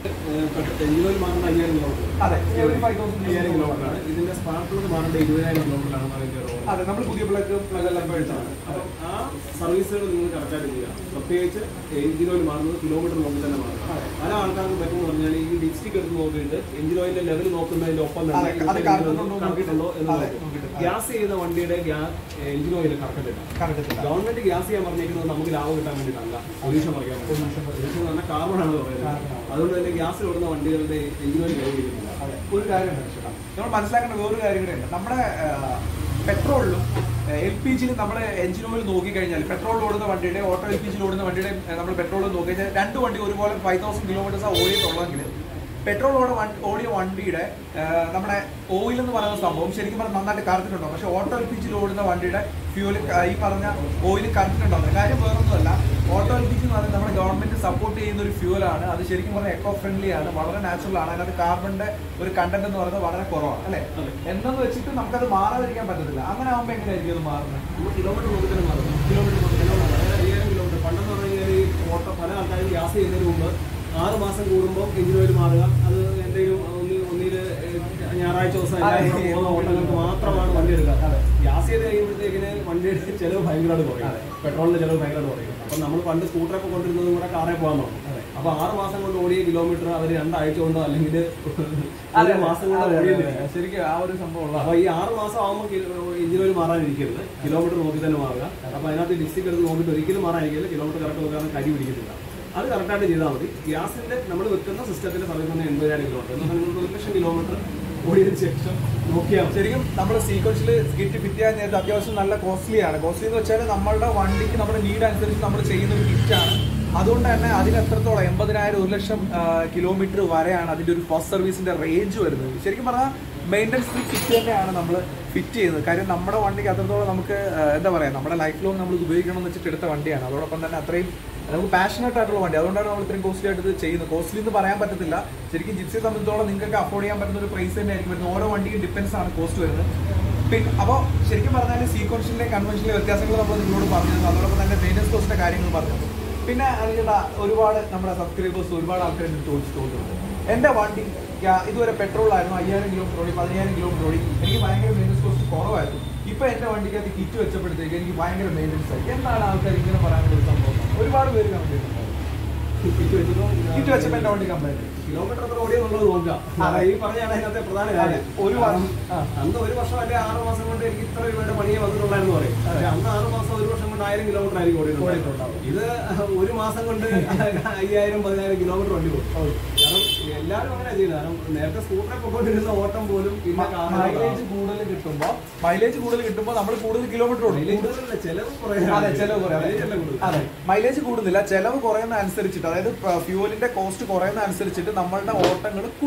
എഞ്ചിനോയിൽ മാറേണ്ട അയ്യായിരം കിലോമീറ്റർ അതെ every 5,000 അയ്യായിരം കിലോമീറ്റർ ആണ് ഇതിന്റെ സ്പാർക്കിൾ മാറേണ്ട ഇരുപതിനായിരം കിലോമീറ്റർ ആണ് അതിന്റെ റോഡ് അതെ നമ്മൾ പുതിയ പ്ലഗ് പ്ലഗ് എല്ലാം മേടിച്ചാണ് അപ്പം ആ സർവീസുകൾ നിങ്ങൾ കറക്റ്റായിട്ട് ചെയ്യുക പ്രത്യേകിച്ച് എഞ്ചിൻ ഓയിൽ മാറുന്നത് കിലോമീറ്റർ നോക്കി തന്നെ മാറും പല ആൾക്കാർക്ക് പറ്റുമെന്ന് പറഞ്ഞാൽ ഈ ഡിസ്ട്രിക്ട് എടുത്ത് നോക്കിയിട്ട് എഞ്ചിൻ ഓയിലിന്റെ ലെവൽ നോക്കുന്നതിന്റെ ഒപ്പം അതെ, തന്നെ അത് ഇവിടുത്തെ കറക്കുന്നുണ്ടോ എന്ന് കറക്കുന്നുണ്ടോ എന്ന് അതെ, നോക്കും നോക്കിയിട്ട്. ഗ്യാസ് ചെയ്ത വണ്ടിയുടെ എഞ്ചിൻ ഓയിൽ കറക്കത്തില്ല കറക്റ്റ് ഗവൺമെന്റ് ഗ്യാസ് ചെയ്യാൻ പറഞ്ഞിരിക്കുന്നത് നമുക്ക് ലാഭം കിട്ടാൻ വേണ്ടിയിട്ടല്ല പൊല്യൂഷൻ കുറയ്ക്കാൻ വേണ്ടി പൊല്യൂഷൻ എന്ന് പറഞ്ഞാൽ കാർബണാണ് പറയുന്നത് അതുകൊണ്ട് തന്നെ ഗ്യാസിൽ ഓടുന്ന വണ്ടികളുടെ എഞ്ചിൻ ഓയിൽ കൈവരിക്കുന്നില്ല അതെ ഒരു കാര്യമുണ്ട് ചേട്ടാ. നമ്മൾ മനസ്സിലാക്കേണ്ട വേറൊരു കാര്യം കൂടെ ഉണ്ട് നമ്മുടെ പെട്രോളിലും എൽ പി ജിയിലും നമ്മുടെ എഞ്ചിൻ ഓയിൽ നോക്കിക്കഴിഞ്ഞാൽ പെട്രോൾ ഓടുന്ന വണ്ടിയുടെ ഓട്ടോ എൽ പി ജിയിൽ ഓടുന്ന വണ്ടിയുടെ നമ്മൾ പെട്രോൾ നോക്കിക്കഴിഞ്ഞാൽ രണ്ട് വണ്ടി ഒരുപോലെ ഫൈവ് തൗസൻഡ് കിലോമീറ്റേഴ്സ് ഓടിയിട്ടുള്ളെങ്കിൽ പെട്രോൾ ഓട വണ്ടി ഓടിയ വണ്ടിയുടെ ആ, നമ്മുടെ ഓയിൽ എന്ന് പറയുന്ന സംഭവം ശരിക്കും പറഞ്ഞാൽ നന്നായിട്ട് കറക്റ്റിട്ടുണ്ടോ പക്ഷെ ഓട്ടോ എൽ പി ജിയിൽ ഓടുന്ന വണ്ടിയുടെ ഫ്യൂല് ഈ പറഞ്ഞ ഓയിൽ കറക്റ്റിട്ടുണ്ടോ കാര്യം വേറൊന്നുമല്ല ഓട്ടോ എൽ പി ജി എന്ന് പറയുന്നത് നമ്മുടെ ഗവൺമെന്റ് സപ്പോർട്ട് ചെയ്യുന്ന ഒരു ഫ്യൂലാണ് അത് ശരിക്കും പറഞ്ഞാൽ എക്കോ ഫ്രണ്ട്ലി ആണ് വളരെ നാച്ചുറൽ ആണ് അതിനകത്ത് കാർബണിന്റെ ഒരു കണ്ടന്റ് എന്ന് പറയുന്നത് വളരെ കുറവാണ് അല്ലെ അതെ. എന്നെന്ന് വെച്ചിട്ട് നമുക്കത് മാറാതിരിക്കാൻ പറ്റത്തില്ല അങ്ങനെ ആകുമ്പോൾ എങ്ങനെയായിരിക്കും അത് മാറുന്നത് നമ്മൾ കിലോമീറ്റർ നോക്കി തന്നെ മാറും കിലോമീറ്റർ നോക്കി തന്നെ മാറും അതായത് അയ്യായിരം കിലോമീറ്റർ പണ്ടെന്ന് പറഞ്ഞു കഴിഞ്ഞാൽ ഈ ഓട്ടോ പല ആൾക്കാരും ഗ്യാസ് ചെയ്യുന്നതിന് മുമ്പ് ആറ് മാസം കൂടുമ്പോൾ എഞ്ചിൻ ഓയിൽ മാറുക അത് എന്തെങ്കിലും ഒന്നിൽ ഒന്നിൽ ഞായറാഴ്ച ദിവസം എല്ലാവരും കൂടെ പോകുന്ന ഓട്ടങ്ങൾക്ക് മാത്രമാണ് വണ്ടി എടുക്കുക അതെ. ഗ്യാസ് ചെയ്ത് കഴിയുമ്പോഴത്തേക്കിന് വണ്ടിയുടെ ചിലവ് ഭയങ്കരമായിട്ട് കുറയും പെട്രോളിന്റെ ചിലവ് ഭയങ്കരമായിട്ട് കുറയും അപ്പം നമ്മൾ പണ്ട് സ്കൂട്ടറൊക്കെ കൊണ്ടിരുന്നതും കൂടെ കാറേ പോകാൻ നോക്കും അതെ. അപ്പൊ ആറ് മാസം കൊണ്ട് ഓടിയ കിലോമീറ്റർ അവർ രണ്ടാഴ്ച കൊണ്ടോ അല്ലെങ്കിൽ ഒരു മാസം കൊണ്ടോ അതെ, അതെ, ഓടിയെന്ന് അതെ. ശരിക്കും ആ ഒരു സംഭവം ഉള്ള അപ്പൊ ഈ ആറ് മാസം ആകുമ്പോൾ എഞ്ചിൻ ഓയിൽ മാറാനിരിക്കരുത് കിലോമീറ്റർ നോക്കി തന്നെ മാറുക അപ്പൊ അതിനകത്ത് ഡിസ്ട്രിക്ട് എടുത്ത് നോക്കിയിട്ട് ഒരിക്കലും മാറാനിരിക്കില്ല കിലോമീറ്റർ കറക്റ്റ് നോക്കാൻ കരി പിടിക്കത്തില്ല അത് കറക്റ്റായിട്ട് ചെയ്താൽ മതി ഗ്യാസിന്റെ നമ്മൾ വെക്കുന്ന സിസ്റ്റത്തിന്റെ സമയത്ത് തന്നെ എൺപതിനായിരം കിലോമീറ്റർ എന്നാൽ നിങ്ങൾക്ക് ഒരു ലക്ഷം കിലോമീറ്റർ ഓടിയതിനു ശേഷം നോക്കിയാൽ മതി ശരിക്കും നമ്മൾ സീക്വൻസിൽ കിറ്റ് ഫിറ്റ് ചെയ്യാൻ നേരത്തെ അത്യാവശ്യം നല്ല കോസ്റ്റ്ലി ആണ് കോസ്റ്റ്ലി എന്ന് വെച്ചാൽ നമ്മളുടെ വണ്ടിക്ക് നമ്മുടെ നീഡ് അനുസരിച്ച് നമ്മൾ ചെയ്യുന്ന ഒരു കിറ്റാണ് അതുകൊണ്ട് തന്നെ അതിന് എത്രത്തോളം എൺപതിനായിരം ഒരു ലക്ഷം കിലോമീറ്റർ വരെയാണ് അതിന്റെ ഒരു ഫസ്റ്റ് സർവീസിന്റെ റേഞ്ച് വരുന്നത് ശരിക്കും പറഞ്ഞാൽ മെയിൻ്റനൻസ് ഫ്രീ കിറ്റ് തന്നെയാണ് നമ്മൾ ഫിറ്റ് ചെയ്യുന്നത് കാര്യം നമ്മുടെ വണ്ടിക്ക് അത്രത്തോളം നമുക്ക് ആ, എന്താ പറയുക നമ്മുടെ ലൈഫ് ലോങ് നമ്മൾ ഇത് ഉപയോഗിക്കണം എന്ന് വെച്ചിട്ട് എടുത്ത വണ്ടിയാണ് അതോടൊപ്പം തന്നെ അത്രയും നമുക്ക് പാഷനേറ്റ് ആയിട്ടുള്ള വണ്ടി അതുകൊണ്ടാണ് നമ്മൾ ഇത്രയും കോസ്റ്റ്ലി ആയിട്ട് ഇത് ചെയ്യുന്നത് കോസ്റ്റ്ലി എന്ന് പറയാൻ പറ്റത്തില്ല ശരിക്കും ജിപ്സിയെ സംബന്ധിച്ചോളം നിങ്ങൾക്ക് അഫോർഡ് ചെയ്യാൻ പറ്റുന്ന ഒരു പ്രൈസ് തന്നെ ആയിരിക്കും വരുന്നത് ഓരോ വണ്ടിക്കും ഡിപ്പെൻസ് ആണ് കോസ്റ്റ് വരുന്നത് പിന്നെ അപ്പോൾ ശരിക്കും പറഞ്ഞാൽ സീക്വൻഷ്യലിലെ കൺവെൻഷനിലെ വ്യത്യാസങ്ങൾ നമ്മൾ നിങ്ങളോട് പറഞ്ഞു അതോടൊപ്പം തന്നെ മെയിൻ്റനൻസ് കോസ്റ്റിന്റെ കാര്യങ്ങൾ പറഞ്ഞു പിന്നെ അതിൻ്റെ ഒരുപാട് നമ്മുടെ സബ്സ്ക്രൈബേഴ്സ് ഒരുപാട് ആൾക്കാർ എൻ്റെ ചോദിച്ചു ചോദിച്ചിട്ടുണ്ട് എൻ്റെ വണ്ടി യാ- ഇതുവരെ പെട്രോളായിരുന്നു അയ്യായിരം കിലോമീറ്റർ ഓടി പതിനായിരം കിലോമീറ്റർ ഓടി എനിക്ക് ഭയങ്കര മെയിൻ്റനൻസ് കോസ്റ്റ് കുറവായിരുന്നു ഇപ്പൊ എന്റെ വണ്ടിക്കകത്ത് കിറ്റ് വെച്ചപ്പോഴത്തേക്ക് എനിക്ക് ഭയങ്കര മെയിൻ്റനൻസ് ആയി എന്താണ് ആൾക്കാർ ഇങ്ങനെ പറയാനുള്ള ഒരു സംഭവം ഒരുപാട് പേര് കമന്റ് ചെയ്യുന്നുണ്ട് കിറ്റ് വെച്ചപ്പോൾ കിറ്റ് വെച്ചപ്പോൾ എന്റെ വണ്ടി കംപ്ലൈന്റ് കിലോമീറ്റർ എത്ര ഓടിയെന്നുള്ളത് നോക്കാം അതെ. ഈ പറഞ്ഞാണ് അതിനകത്തെ പ്രധാന കാര്യം ഒരു വർഷം ആ. അന്ന് ഒരു വർഷം അല്ലെ ആറ് മാസം കൊണ്ട് എനിക്ക് ഇത്ര രൂപയുടെ പണിയെ വന്നിട്ടുണ്ടായിരുന്നു പറയും പക്ഷെ അന്ന് ആറ് മാസം ഒരു വർഷം കൊണ്ട് ആയിരം കിലോമീറ്റർ ആയിരിക്കും ഓടിയിട്ടുണ്ടാവും ഓടിയിട്ടുണ്ടാവും. ഇത് ഒരു മാസം കൊണ്ട് അയ്യായിരം പതിനായിരം കിലോമീറ്റർ വണ്ടി പോകും കാരണം എല്ലാവരും അങ്ങനെ ചെയ്യുന്നത് കാരണം നേരത്തെ സ്കൂട്ടറെ പൊക്കോണ്ടിരുന്ന ഓട്ടം പോലും പിന്നെ മൈലേജ് കൂടുതൽ കിട്ടുമ്പോ മൈലേജ് കൂടുതൽ കിട്ടുമ്പോ നമ്മൾ കൂടുതൽ കിലോമീറ്റർ ഓടും കൂടുതലല്ല ചെലവ് അതെ ചെലവ് കുറയും Mileage അല്ല കൂടുതൽ. അതെ മൈലേജ് കൂടുന്നില്ല ചെലവ് കുറയുന്ന അനുസരിച്ചിട്ട് അതായത് ഫ്യൂവലിന്റെ കോസ്റ്റ് കുറയുന്ന അനുസരിച്ചിട്ട് നമ്മളുടെ ഓട്ടങ്ങൾ കൂടും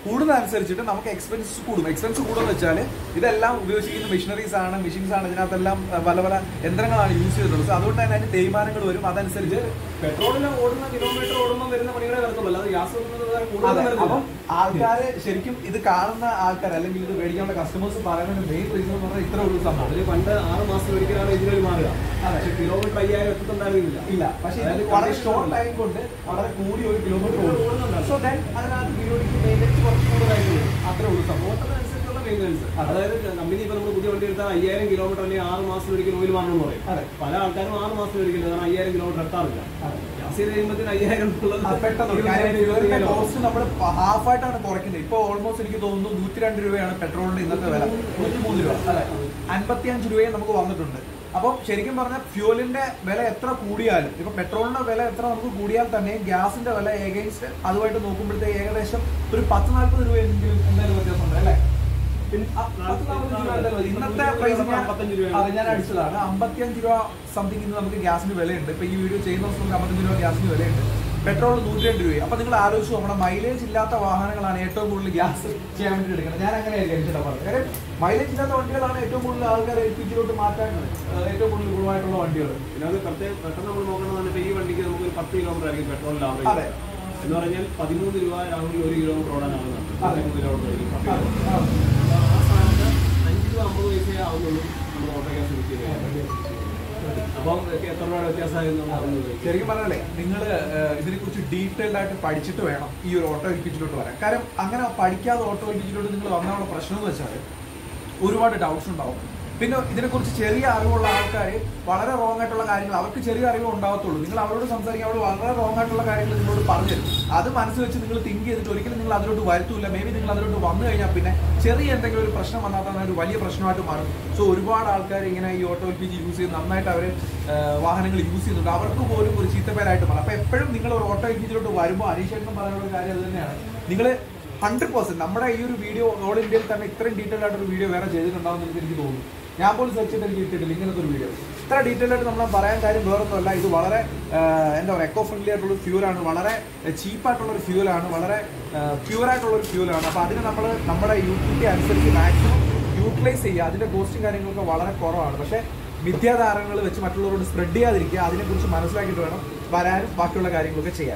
കൂടുന്നതനുസരിച്ചിട്ട് നമുക്ക് എക്സ്പെൻസസ് കൂടും എക്സ്പെൻസ് കൂടുമെന്ന് വെച്ചാൽ ഇതെല്ലാം ഉപയോഗിച്ചിരിക്കുന്ന മെഷീനറീസ് ആണ് മെഷീൻസ് ആണ് ഇതിനകത്തെല്ലാം ആ, പല പല യന്ത്രങ്ങളാണ് യൂസ് ചെയ്തിട്ടുള്ളത് So അതുകൊണ്ട് തന്നെ അതിന് തേയ്മാനങ്ങൾ വരും അതനുസരിച്ച് പെട്രോളിൽ ഓടുന്ന കിലോമീറ്റർ ഓടുമ്പോൾ വരുന്ന പണികളെ വരത്തുള്ളൂ അല്ലാതെ ഗ്യാസ് ഓടുന്നത് വേറെ കൂടുതൽ അതെ വരുന്നില്ല. അപ്പം ആൾക്കാര് ശരിക്കും ഇത് കാണുന്ന ആൾക്കാർ അല്ലെങ്കിൽ ഇത് മേടിക്കാനുള്ള കസ്റ്റമേഴ്സ് പറയുന്ന മെയിൻ റീസൺ എന്ന് പറഞ്ഞാൽ ഇത്ര ഒരു സംഭവം അതില് പണ്ട് ആറ് മാസം ഒരിക്കലാണ് ഇതിനൊരു മാറുക അതെ. പക്ഷെ കിലോമീറ്റർ അയ്യായിരം എത്തുന്നുണ്ടായിരുന്നില്ല ഇല്ല പക്ഷേ ഇത് അതായത് വളരെ condition ഷോർട്ട് ഉണ്ട്. ടൈം കൊണ്ട് വളരെ കൂടി ഒരു കിലോമീറ്റർ ഓടും ഓടുന്നുണ്ട്. സോ ദെൻ അതിനകത്ത് പീരിയോഡിക്ക് മെയിൻ്റെനൻസ് കുറച്ച് കൂടുതലായിട്ട് വരും അത്രേ ഉള്ളൂ സംഭവം ഓട്ടത്തിനനുസരിച്ചുള്ള മെയിൻ്റനൻസ് അതായത് കമ്പനി ഇപ്പൊ നമ്മൾ പുതിയ വണ്ടി എടുത്താൽ അയ്യായിരം കിലോമീറ്റർ അല്ലെങ്കിൽ ആറ് മാസം ഒരിക്കൽ ഓയിൽ മാറണം എന്ന് പറയും അതെ. പല ആൾക്കാരും ആറ് മാസം ഒരിക്കൽ കാരണം അയ്യായിരം കിലോമീറ്റർ എത്താറില്ല അതെ. ഗ്യാസ് ചെയ്ത് കഴിയുമ്പോൾ അയ്യായിരം എന്നുള്ളത് അത് പെട്ടെന്ന് ഒരു കാര്യം ഇവരുടെ കോസ്റ്റ് നമ്മൾ ഹാഫ് ആയിട്ടാണ് കുറയ്ക്കുന്നത് ഇപ്പൊ ഓൾമോസ്റ്റ് എനിക്ക് തോന്നുന്നു നൂറ്റി രണ്ട് രൂപയാണ് പെട്രോളിന്റെ ഇന്നത്തെ വില നൂറ്റി മൂന്ന് രൂപ അല്ലെ അൻപത്തി അഞ്ച് രൂപയും നമുക്ക് വന്നിട്ടുണ്ട് അപ്പം ശരിക്കും പറഞ്ഞാൽ ഫ്യൂലിന്റെ വില എത്ര കൂടിയാലും ഇപ്പൊ പെട്രോളിന്റെ വില എത്ര നമുക്ക് കൂടിയാൽ തന്നെ ഗ്യാസിന്റെ വില ഏകൻസ്റ്റ് അതുമായിട്ട് നോക്കുമ്പോഴത്തേക്ക് ഏകദേശം ഒരു പത്ത് നാല്പത് രൂപ എങ്കിലും എന്തായാലും വ്യത്യാസമുണ്ട് അല്ലേ പിന്നെ ആ പത്ത് നാല്പത് രൂപ എന്തായാലും മതി. ഇന്നത്തെ പ്രൈസ് അമ്പത്തഞ്ച് രൂപയാണ്. അത് ഞാൻ അടിച്ചതാണ് അമ്പത്തിയഞ്ച് രൂപ സംതിങ് ഇന്ന് നമുക്ക് ഗ്യാസിന് വിലയുണ്ട് ഇപ്പൊ ഈ വീഡിയോ ചെയ്യുന്ന ദിവസം നമുക്ക് അമ്പത്തഞ്ച് രൂപ ഗ്യാസിന് വിലയുണ്ട് പെട്രോൾ നൂറ്റി രണ്ട് രൂപ അപ്പൊ നിങ്ങൾ ആലോചിച്ചു നമ്മുടെ മൈലേജ് ഇല്ലാത്ത വാഹനങ്ങളാണ് ഏറ്റവും കൂടുതൽ ഗ്യാസ് ചെയ്യാൻ വേണ്ടി എടുക്കുന്നത് ഞാൻ അങ്ങനെയായിരിക്കും എനിക്ക് പറഞ്ഞത് കാര്യം മൈലേജ് ഇല്ലാത്ത വണ്ടികളാണ് ഏറ്റവും കൂടുതൽ ആൾക്കാർ എൽ പി ജിയിലോട്ട് മാറ്റാൻ ഏഹ്, ഏറ്റവും കൂടുതൽ ഗുണമായിട്ടുള്ള വണ്ടികൾ പിന്നെ അത് പ്രത്യേകം പെട്ടെന്ന് നമ്മൾ നോക്കണം എന്നിട്ട് ഈ വണ്ടിക്ക് നമുക്ക് ഒരു പത്ത് കിലോമീറ്റർ ആയിരിക്കും പെട്രോൾ അതെ. ലാഭം എന്ന് പറഞ്ഞാൽ പതിമൂന്ന് രൂപ രാഹുൽ ഒരു കിലോമീറ്റർ ഓടാനാകുന്നുണ്ട് അതെ. പതിമൂന്ന് കിലോമീറ്റർ ആയിരിക്കും പത്ത് അതെ, കിലോമീറ്റർ. ആ. അപ്പൊ ആ സ്ഥാനത്ത് അഞ്ച് രൂപ അമ്പത് പൈസയെ ആവുന്നുള്ളൂ നമ്മൾ ഓട്ടോ ഗ്യാസ് ബുക്ക് ചെയ്ത് അപ്പം എത്ര രൂപയുടെ വ്യത്യാസമായിരുന്നു അറിഞ്ഞത് ശരിക്കും പറഞ്ഞാലേ നിങ്ങൾ ഇതിനെ കുറിച്ച് ഡീറ്റെയിൽഡ് ആയിട്ട് പഠിച്ചിട്ട് വേണം ഈ ഒരു ഓട്ടോ എൽപിജിലോട്ട് വരാൻ കാരണം അങ്ങനെ പഠിക്കാതെ ഓട്ടോ എൽപിജിലോട്ട് നിങ്ങൾ വന്നാലുള്ള പ്രശ്നം എന്ന് വെച്ചാൽ ഒരുപാട് ഡൗട്ട്സ് ഉണ്ടാവും പിന്നെ ഇതിനെക്കുറിച്ച് ചെറിയ അറിവുള്ള ആൾക്കാർ വളരെ റോങ് ആയിട്ടുള്ള കാര്യങ്ങൾ അവർക്ക് ചെറിയ അറിവ് ഉണ്ടാവത്തുള്ളൂ നിങ്ങൾ അവരോട് സംസാരിക്കാൻ അവർ വളരെ റോങ് ആയിട്ടുള്ള കാര്യങ്ങൾ നിങ്ങളോട് പറഞ്ഞു തരും അത് മനസ്സ് വെച്ച് നിങ്ങൾ തിങ്ക് ചെയ്തിട്ട് ഒരിക്കലും നിങ്ങൾ അതിലോട്ട് വരുത്തൂല മേ ബി നിങ്ങൾ അതിലോട്ട് വന്നു കഴിഞ്ഞാൽ പിന്നെ ചെറിയ എന്തെങ്കിലും ഒരു പ്രശ്നം വന്നാൽ തന്നെ ഒരു വലിയ പ്രശ്നമായിട്ട് മാറും സോ ഒരുപാട് ആൾക്കാർ ഇങ്ങനെ ഈ auto L P G use ചെയ്ത് നന്നായിട്ട് അവർ വാഹനങ്ങൾ യൂസ് ചെയ്യുന്നുണ്ട് അവർക്ക് പോലും ഒരു ചീത്തപ്പേരായിട്ട് മാറും അപ്പോൾ എപ്പോഴും നിങ്ങൾ ഒരു ഓട്ടോ എൽ പി ജിയിലോട്ട് വരുമ്പോൾ അനീഷേട്ടൻ പറയാനുള്ള ഒരു കാര്യം അത് തന്നെയാണ് നിങ്ങൾ ഹൺഡ്രഡ് പെർസെന്റ് നമ്മുടെ ഈ ഒരു വീഡിയോ ഓൾ ഇന്ത്യയിൽ തന്നെ ഇത്രയും ഡീറ്റെയിൽ ആയിട്ട് ഒരു വീഡിയോ വേറെ ചെയ്തിട്ടുണ്ടാവും എന്ന് എനിക്ക് തോന്നുന്നു ഞാൻ പോലും സെർച്ച് ചെയ്ത് എനിക്ക് കിട്ടിയിട്ടില്ല ഇങ്ങനത്തെ ഒരു വീഡിയോ ഇത്ര ഡീറ്റെയിൽ ആയിട്ട് നമ്മൾ പറയാൻ കാര്യം വേറൊന്നുമല്ല ഇത് വളരെ ആഹ്, എന്താ പറയുക എക്കോ ഫ്രണ്ട്ലി ആയിട്ടുള്ള ഒരു ഫ്യൂലാണ് വളരെ ചീപ്പായിട്ടുള്ള ഒരു ഫ്യൂലാണ് വളരെ പ്യൂർ ആയിട്ടുള്ള ഒരു ഫ്യൂലാണ് അപ്പോൾ അതിന് നമ്മൾ നമ്മുടെ യൂട്ടിലിറ്റി അനുസരിച്ച് മാക്സിമം യൂട്ടിലൈസ് ചെയ്യുക അതിന്റെ കോസ്റ്റും കാര്യങ്ങളൊക്കെ വളരെ കുറവാണ് പക്ഷേ മിഥ്യാധാരണകൾ വെച്ച് മറ്റുള്ളവരോട് സ്പ്രെഡ് ചെയ്യാതിരിക്കുക അതിനെക്കുറിച്ച് മനസ്സിലാക്കിയിട്ട് വേണം വരാനും ബാക്കിയുള്ള കാര്യങ്ങളൊക്കെ ചെയ്യാൻ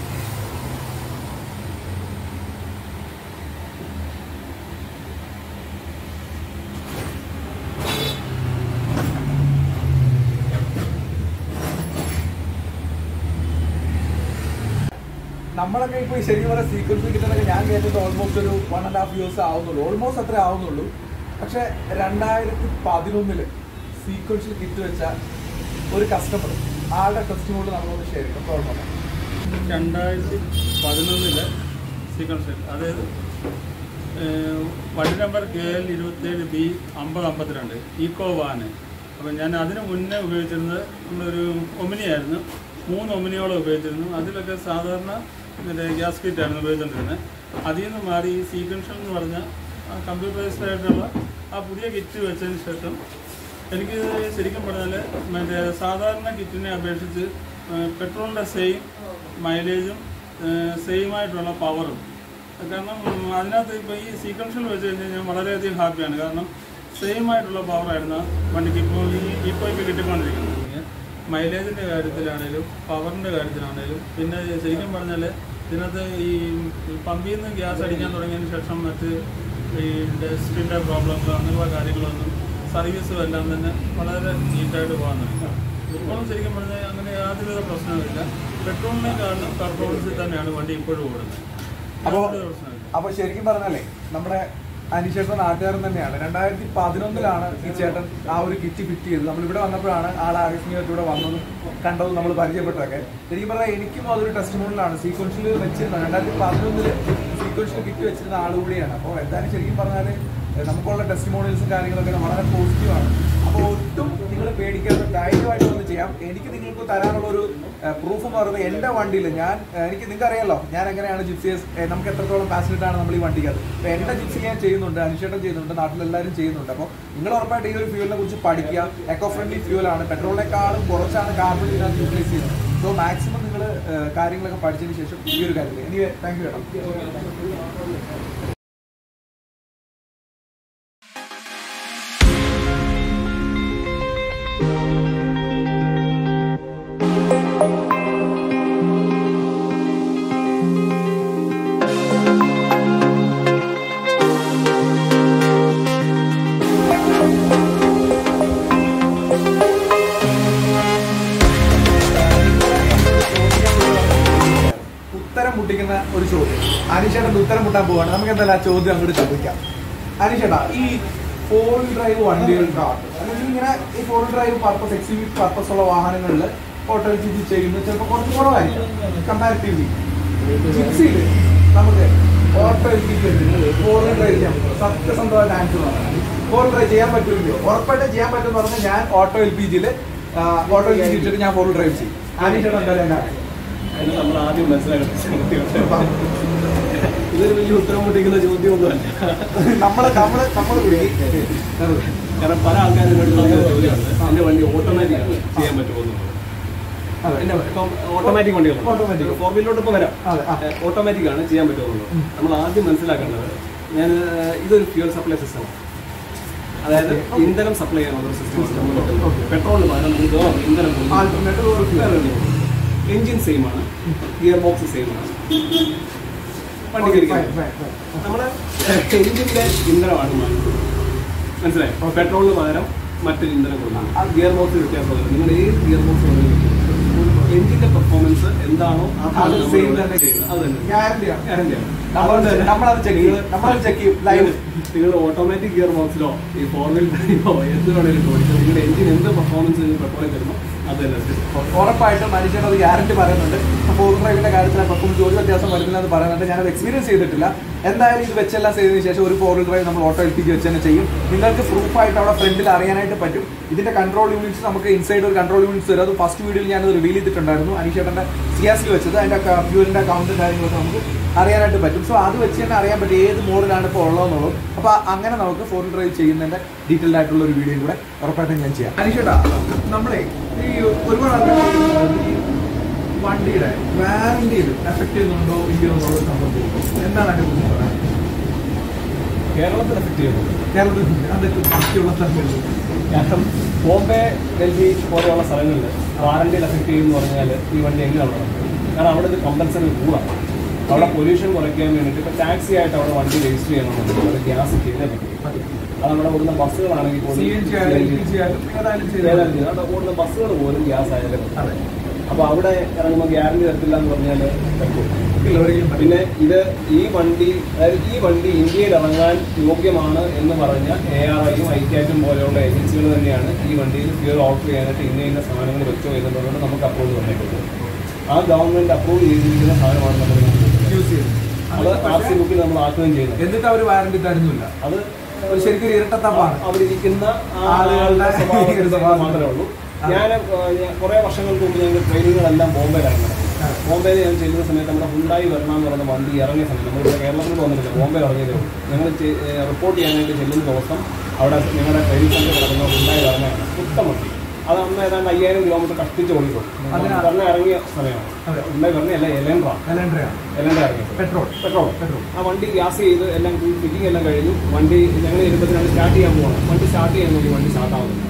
നമ്മളൊക്കെ ഇപ്പോൾ ശരിക്കും പറഞ്ഞ സീക്വൻസ് കിട്ടുന്നതൊക്കെ ഞാൻ കേട്ടിട്ട് ഓൾമോസ്റ്റ് ഒരു വൺ ആൻഡ് ഹാഫ് ഇയേഴ്സ് ആവുന്നുള്ളൂ ഓൾമോസ്റ്റ് അത്രേ ആവുന്നുള്ളൂ പക്ഷെ രണ്ടായിരത്തി പതിനൊന്നില് സീക്വൻസിൽ കിറ്റ് വെച്ച ഒരു കസ്റ്റമർ ആളുടെ ടെസ്റ്റിമോട് നമ്മളൊന്ന് ഷെയർ ചെയ്യണം ഓർമ്മ രണ്ടായിരത്തി പതിനൊന്നില് സീക്വൻസ് അതായത് ഏഹ്, വണ്ടി നമ്പർ കെ എൽ ഇരുപത്തേഴ് ബി അമ്പത് അമ്പത്തിരണ്ട് ഈക്കോ വാന് അപ്പം ഞാൻ അതിന് മുന്നേ ഉപയോഗിച്ചിരുന്നത് നമ്മളൊരു ഒമിനിയായിരുന്നു മൂന്ന് ഒമിനിയോളം ഉപയോഗിച്ചിരുന്നു അതിലൊക്കെ സാധാരണ മറ്റേ ഗ്യാസ് കിറ്റായിരുന്നു ഉപയോഗിച്ചുകൊണ്ടിരുന്നത് അതിൽ നിന്ന് മാറി ഈ സീക്വൻഷ്യൽ എന്ന് പറഞ്ഞ കമ്പ്യൂട്ടറൈസ്ഡ് ആയിട്ടുള്ള ആ പുതിയ കിറ്റ് വെച്ചതിന് ശേഷം എനിക്ക് ശരിക്കും പറഞ്ഞാൽ മറ്റേ സാധാരണ കിറ്റിനെ അപേക്ഷിച്ച് പെട്രോളിൻ്റെ സെയിം മൈലേജും സെയിം ആയിട്ടുള്ള പവറും കാരണം ഉം, അതിനകത്ത് ഇപ്പോൾ ഈ സീക്വൻഷ്യൽ വെച്ച് കഴിഞ്ഞാൽ ഞാൻ വളരെയധികം ഹാപ്പിയാണ് കാരണം സെയിം ആയിട്ടുള്ള പവറായിരുന്നു വണ്ടിക്ക് ഇപ്പോൾ ഈ ഇപ്പോൾ ഇപ്പോൾ കിട്ടിക്കൊണ്ടിരിക്കുന്നത് മൈലേജിൻ്റെ കാര്യത്തിലാണേലും പവറിൻ്റെ കാര്യത്തിലാണേലും പിന്നെ ശരിക്കും പറഞ്ഞാൽ ഇതിനകത്ത് ഈ പമ്പിൽ നിന്ന് ഗ്യാസ് അടിക്കാൻ തുടങ്ങിയതിന് ശേഷം മറ്റ് ഈ ഡസ്റ്റിൻ്റെ പ്രോബ്ലങ്ങളോ അങ്ങനെയുള്ള കാര്യങ്ങളൊന്നും സർവീസും എല്ലാം തന്നെ വളരെ നീറ്റായിട്ട് പോകുന്നുണ്ട് ഇപ്പോഴും ശരിക്കും പറഞ്ഞാൽ അങ്ങനെ യാതൊരുവിധ പ്രശ്നവുമില്ല പെട്രോളിനെക്കാളും പെർഫോമൻസിൽ തന്നെയാണ് വണ്ടി ഇപ്പോഴും ഓടുന്നത് അപ്പോ യാതൊരു പ്രശ്നവുമില്ല അപ്പൊ ശരിക്കും പറഞ്ഞാലേ നമ്മുടെ അനിശേട്ടൻ നാട്ടുകാരൻ തന്നെയാണ് രണ്ടായിരത്തി പതിനൊന്നിലാണ് ഈ ചേട്ടൻ ആ ഒരു കിറ്റ് ഫിറ്റ് ചെയ്തത് നമ്മൾ ഇവിടെ വന്നപ്പോഴാണ് ആൾ ആകസ്മികമായിട്ട് ഇവിടെ വന്നതും കണ്ടതും നമ്മൾ പരിചയപ്പെട്ടതൊക്കെ ശരിക്കും പറഞ്ഞാൽ എനിക്കും അതൊരു ടെസ്റ്റ് മോഡിലാണ് സീക്വൻഷ്യൽ വെച്ചിരുന്നത് രണ്ടായിരത്തി പതിനൊന്നില് സീക്വൻഷ്യൽ കിറ്റ് വെച്ചിരുന്ന ആൾ കൂടിയാണ് അപ്പോൾ എന്തായാലും ശരിക്കും പറഞ്ഞാൽ നമുക്കുള്ള ടെസ്റ്റ് മോഡൽസും കാര്യങ്ങളൊക്കെ വളരെ പോസിറ്റീവാണ് അപ്പോൾ ഒട്ടും നിങ്ങൾ പേടിക്കാതെ ധൈര്യമായിട്ട് വന്ന് ചെയ്യാം എനിക്ക് നിങ്ങൾക്ക് തരാനുള്ള ഒരു പ്രൂഫ് എന്ന് പറയുന്നത് എൻ്റെ വണ്ടിയിൽ ഞാൻ ഏഹ്, എനിക്ക് നിങ്ങൾക്ക് അറിയാലോ ഞാൻ എങ്ങനെയാണ് ജിപ്സിയസ് നമുക്ക് എത്രത്തോളം പാഷനറ്റ് ആണ് നമ്മൾ ഈ വണ്ടിക്കകത്ത് അപ്പോൾ എൻ്റെ ജിപ്സി ഞാൻ ചെയ്യുന്നുണ്ട് അനുഷേട്ടം ചെയ്യുന്നുണ്ട് നാട്ടിലെല്ലാവരും ചെയ്യുന്നുണ്ട് അപ്പോൾ നിങ്ങൾ ഉറപ്പായിട്ട് ഈ ഒരു ഫ്യൂലിനെ കുറിച്ച് പഠിക്കുക എക്കോ ഫ്രണ്ട്ലി ഫ്യൂലാണ് പെട്രോളിനേക്കാളും കുറച്ചാണ് കാർബൺ ഇതിനകത്ത് യൂട്ടിലൈസ് ചെയ്യുന്നത് സോ മാക്സിമം നിങ്ങൾ കാര്യങ്ങളൊക്കെ പഠിച്ചതിന് ശേഷം ഈ ഒരു കാര്യത്തിൽ എനിവേ താങ്ക് യു ചേട്ടാ ഉത്തരം മുട്ടിക്കുന്ന ഒരു ചോദ്യം അനീഷേട്ടൻ ഉത്തരം മുട്ടാൻ പോവാണ് നമുക്ക് എന്തായാലും ആ ചോദ്യം അങ്ങോട്ട് ചോദിക്കാം അനീഷേട്ടാ ഈ ഫോർ ഡ്രൈവ് വണ്ടികൾക്ക് അല്ലെങ്കിൽ ഇങ്ങനെ ഈ four drive purpose X U purpose ഉള്ള വാഹനങ്ങളിൽ ഓട്ടോ ജിജി ചെയ്യുന്നത് ചിലപ്പോൾ കുറച്ച് കുറവായിരിക്കും കമ്പാരിറ്റീവ്ലി ജിപ്സിയിൽ നമുക്ക് auto L P four drive ചെയ്യാൻ പറ്റും സത്യസന്ധമായിട്ട് ആൻസർ ഫോർ ഡ്രൈവ് ചെയ്യാൻ പറ്റുമല്ലോ ഉറപ്പായിട്ട് ചെയ്യാൻ പറ്റുമെന്ന് പറഞ്ഞാൽ ഞാൻ ഓട്ടോ എൽ പി ജിയിൽ ഓട്ടോ എൽ പി ജി ഇട്ടിട്ട് ഞാൻ ഫോർ ഡ്രൈവ് ചെയ്യും അനീഷേട്ടൻ എന്തായാലും എന്നാ അതിന് നമ്മൾ ആദ്യം മനസ്സിലാക്കേണ്ട സംഗതിയുണ്ട്. ഇതൊരു വലിയ ഉത്തരം മുട്ടിക്കുന്ന ചോദ്യമൊന്നുമല്ല നമ്മള് നമ്മള് നമ്മള് പിടിക്കും കാരണം പല ആൾക്കാരും എന്നോട് ചോദിക്കുന്ന ചോദ്യമുണ്ട് എന്റെ വണ്ടി ഓട്ടോമാറ്റിക് ആണ് ചെയ്യാൻ പറ്റുമോ എന്നുള്ളത്. അതെ. എന്റെ ഇപ്പം ഓട്ടോമാറ്റിക് വണ്ടികൾ Automatic. ഫോർ വീലിലോട്ട് ഇപ്പം വരാം അതെ, ആ. ഓട്ടോമാറ്റിക് ആണ് ചെയ്യാൻ പറ്റുമോ നമ്മൾ ആദ്യം മനസ്സിലാക്കേണ്ടത് ഞാൻ ഏഹ്, ഇതൊരു ഫ്യൂൽ സപ്ലൈ സിസ്റ്റമാണ് അതായത് ഇന്ധനം സപ്ലൈ ചെയ്യാനുള്ള ഒരു സിസ്റ്റമാണ് പെട്രോളിന് പകരം നമുക്ക് ഇന്ധനം Alternate എഞ്ചിൻ സെയിം ആണ് ഗിയർ ബോക്സ് സെയിം ആണ് വണ്ടിക്ക് ഇരിക്കുന്നത് Fine, fine, fine. നമ്മുടെ എഞ്ചിന്റെ ഇന്ധനമാണ് മാറ്റുന്നത് മനസ്സിലായോ പെട്രോളിന് പകരം മറ്റൊരു ഇന്ധനം കൊടുക്കണം ആ ഗിയർ ബോക്സ് വ്യത്യാസമല്ല നിങ്ങൾ ഏത് ഗിയർ ബോക്സ് എഞ്ചിന്റെ പെർഫോമൻസ് എന്താണോ അത് അതാണ് same നമ്മൾ തന്നെ ചെയ്യുന്നത്. അത് തന്നെ Guarantee ആണ്. Guarantee ആണ്. നമ്മളത് നമ്മളത് check ചെയ്യും. നമ്മളത് check ചെയ്യും. Live. നിങ്ങൾ ഓട്ടോമാറ്റിക് ഗിയർ ബോക്സിലോ ഈ ഫോർ വീൽ ഡ്രൈവോ എന്ത് വേണേലും ഓടിച്ചോ നിങ്ങളുടെ എഞ്ചിൻ എന്ത് പെർഫോമൻസ് നിങ്ങൾ പെട്രോളിൽ തരുമോ അത് തന്നെ ഉറപ്പായിട്ടും മനുഷ്യൻ അത് ഗ്യാരണ്ടി പറയുന്നുണ്ട് ഫോർ ഡ്രൈവിന്റെ കാര്യത്തിൽ പെർഫോമൻസ് ഒരു വ്യത്യാസം വരുന്നില്ല എന്ന് പറയുന്നുണ്ട് ഞാനത് എക്സ്പീരിയൻസ് ചെയ്തിട്ടില്ല എന്തായാലും ഇത് വെച്ചെല്ലാം ചെയ്തതിന് ശേഷം ഒരു ഫോർ ഡ്രൈവ് നമ്മൾ ഓട്ടോ എൽ പി ജി വെച്ച് തന്നെ ചെയ്യും നിങ്ങൾക്ക് പ്രൂഫ് ആയിട്ട് അവിടെ ഫ്രണ്ടിൽ അറിയാനായിട്ട് പറ്റും ഇതിന്റെ കൺട്രോൾ യൂണിറ്റ്സ് നമുക്ക് ഇൻസൈഡ് ഒരു കൺട്രോൾ യൂണിറ്റ്സ് തരും അത് ഫസ്റ്റ് വീഡിയോയിൽ ഞാനത് റിവീൽ ചെയ്തിട്ടുണ്ടായിരുന്നു അനീഷേട്ടന്റെ സിയാസിൽ വെച്ചത് അതിന്റെ ഫ്യൂലിന്റെ അക്കൗണ്ടും കാര്യങ്ങളൊക്കെ നമുക്ക് അറിയാനായിട്ട് പറ്റും സോ അത് വെച്ച് തന്നെ അറിയാൻ പറ്റും ഏത് മോഡലാണ് ഇപ്പോൾ ഉള്ളതെന്നുള്ളത് അപ്പോൾ അങ്ങനെ നമുക്ക് ഫോർ ഡ്രൈവ് ചെയ്യുന്നതിന്റെ ഡീറ്റെയിൽഡ് ആയിട്ടുള്ള ഒരു വീഡിയോ കൂടെ ഉറപ്പായിട്ടും ഞാൻ ചെയ്യാം അനീഷേട്ടാ നമ്മളെ ഈ ഒരുപാട് ആൾക്കാർ ചോദിക്കുന്നുണ്ട്, ഈ വണ്ടിയുടെ വാറണ്ടിയിൽ എഫക്ട് ചെയ്യുന്നുണ്ടോ ഇല്ലയോ എന്നുള്ളത് സംബന്ധിച്ച് എന്താണ് അതിനെ കുറിച്ച് പറയാൻ കേരളത്തിൽ എഫക്ട് ചെയ്യുന്നു കേരളത്തിൽ അതൊക്കെ ബാക്കിയുള്ള സ്ഥലങ്ങളിൽ കാരണം ബോംബെ ഡൽഹി പോലെയുള്ള സ്ഥലങ്ങളിൽ വാറണ്ടിയിൽ എഫക്ട് ചെയ്യുമെന്ന് പറഞ്ഞാൽ ഈ വണ്ടി എങ്ങനെയാണ് നടക്കുന്നത് കാരണം അവിടെ ഇത് കമ്പൽസറി കൂടാണ് അവിടെ പൊല്യൂഷൻ കുറയ്ക്കാൻ വേണ്ടിയിട്ട് ഇപ്പോൾ ടാക്സി ആയിട്ട് അവിടെ വണ്ടി രജിസ്റ്റർ ചെയ്യണമെന്നുണ്ടെങ്കിൽ അത് ഗ്യാസ് ചെയ്തേ പറ്റും അത് നമ്മുടെ ഓടുന്ന ബസ്സുകളാണെങ്കിൽ പോലും സി എൻ ജി ആയാലും എൽ പി ജി ആയാലും ഏതായാലും ചെയ്താൽ ഏതായാലും ചെയ്യും. അവിടെ ഓടുന്ന ബസ്സുകൾ പോലും ഗ്യാസ് ആയാലും പറ്റും. അതെ അപ്പോൾ അവിടെ ഇറങ്ങുമ്പോൾ ഗ്യാരണ്ടി തരത്തില്ല എന്ന് പറഞ്ഞാൽ പറ്റും ഇല്ല, ഒരിക്കലും പറ്റില്ല. പിന്നെ ഇത് ഈ വണ്ടി അതായത് ഈ വണ്ടി ഇന്ത്യയിൽ ഇറങ്ങാൻ യോഗ്യമാണ് എന്ന് പറഞ്ഞ എ ആർ ഐയും ഐക്യാറ്റും പോലെയുള്ള ഏജൻസികൾ തന്നെയാണ് ഈ വണ്ടിയിൽ ഫ്യൂൽ ഓഫർ ചെയ്യാനായിട്ട് ഇന്ന ഇന്ന സാധനങ്ങൾ വെച്ചോ എന്നുള്ളത് നമുക്ക് അപ്രൂവ് തന്നിട്ടുള്ളത് ആ ഗവൺമെന്റ് അപ്രൂവ് ചെയ്തിരിക്കുന്ന സാധനമാണ് നമ്മൾ യൂസ് ചെയ്യും അത് ആർ സി ബുക്കിൽ നമ്മൾ ആക്കുകയും ചെയ്യുന്നത് എന്നിട്ട് അവർ വാറണ്ടി തരുന്നില്ല അത് ഒരു ശരിക്കും ഒരു ഇരട്ടത്തപ്പാണ് അവിടെ ഇരിക്കുന്ന ആ ആളുകളുടെ ആളുകളുടെ സ്വഭാവം ഒരു സ്വഭാവം. മാത്രമേ ഉള്ളൂ ഞാൻ കുറെ വർഷങ്ങൾക്ക് മുമ്പ് ഞങ്ങൾ ട്രെയിനിങ്ങുകളെല്ലാം ബോംബെയിലാണ് നടക്കുന്നത് ആ. ബോംബെയിൽ ഞാൻ ചെല്ലുന്ന സമയത്ത് നമ്മുടെ ഹുണ്ടായി വരണം എന്ന് പറയുന്ന വണ്ടി ഇറങ്ങിയ സമയത്ത് നമ്മൾ ഇവിടെ കേരളത്തിൽ വന്നിട്ടില്ല ബോംബെയിൽ ഇറങ്ങിയതേ ഉള്ളൂ ഞങ്ങൾ റിപ്പോർട്ട് ചെയ്യാനായിട്ട് ചെല്ലുന്ന ദിവസം അവിടെ ഞങ്ങളുടെ ട്രെയിനിങ് സെന്റർ കിടക്കുന്ന ഹുണ്ടായി ഇറങ്ങാനാണ് പുത്തം വണ്ടി അത് അന്ന് ഏതാണ്ട് അയ്യായിരം കിലോമീറ്റർ കഷ്ടിച്ച് ഓടിക്കും അതിനാ- പറഞ്ഞ ഇറങ്ങിയ സമയമാണ് അതെ. ഹുണ്ടായി പറഞ്ഞ അല്ല എലൻഡ്ര എലൻഡ്രയാണ് എലൻഡ്ര ഇറങ്ങിയത് പെട്രോൾ പെട്രോൾ പെട്രോൾ ആ വണ്ടി ഗ്യാസ് ചെയ്ത് എല്ലാം ഫിറ്റിംഗ് എല്ലാം കഴിഞ്ഞു വണ്ടി ഞങ്ങൾ ഇരുപത്തിനാല് സ്റ്റാർട്ട് ചെയ്യാൻ പോകണം വണ്ടി സ്റ്റാർട്ട് ചെയ്യാൻ നോക്കി വണ്ടി സ്റ്റാർട്ട് ആവുന്നില്ല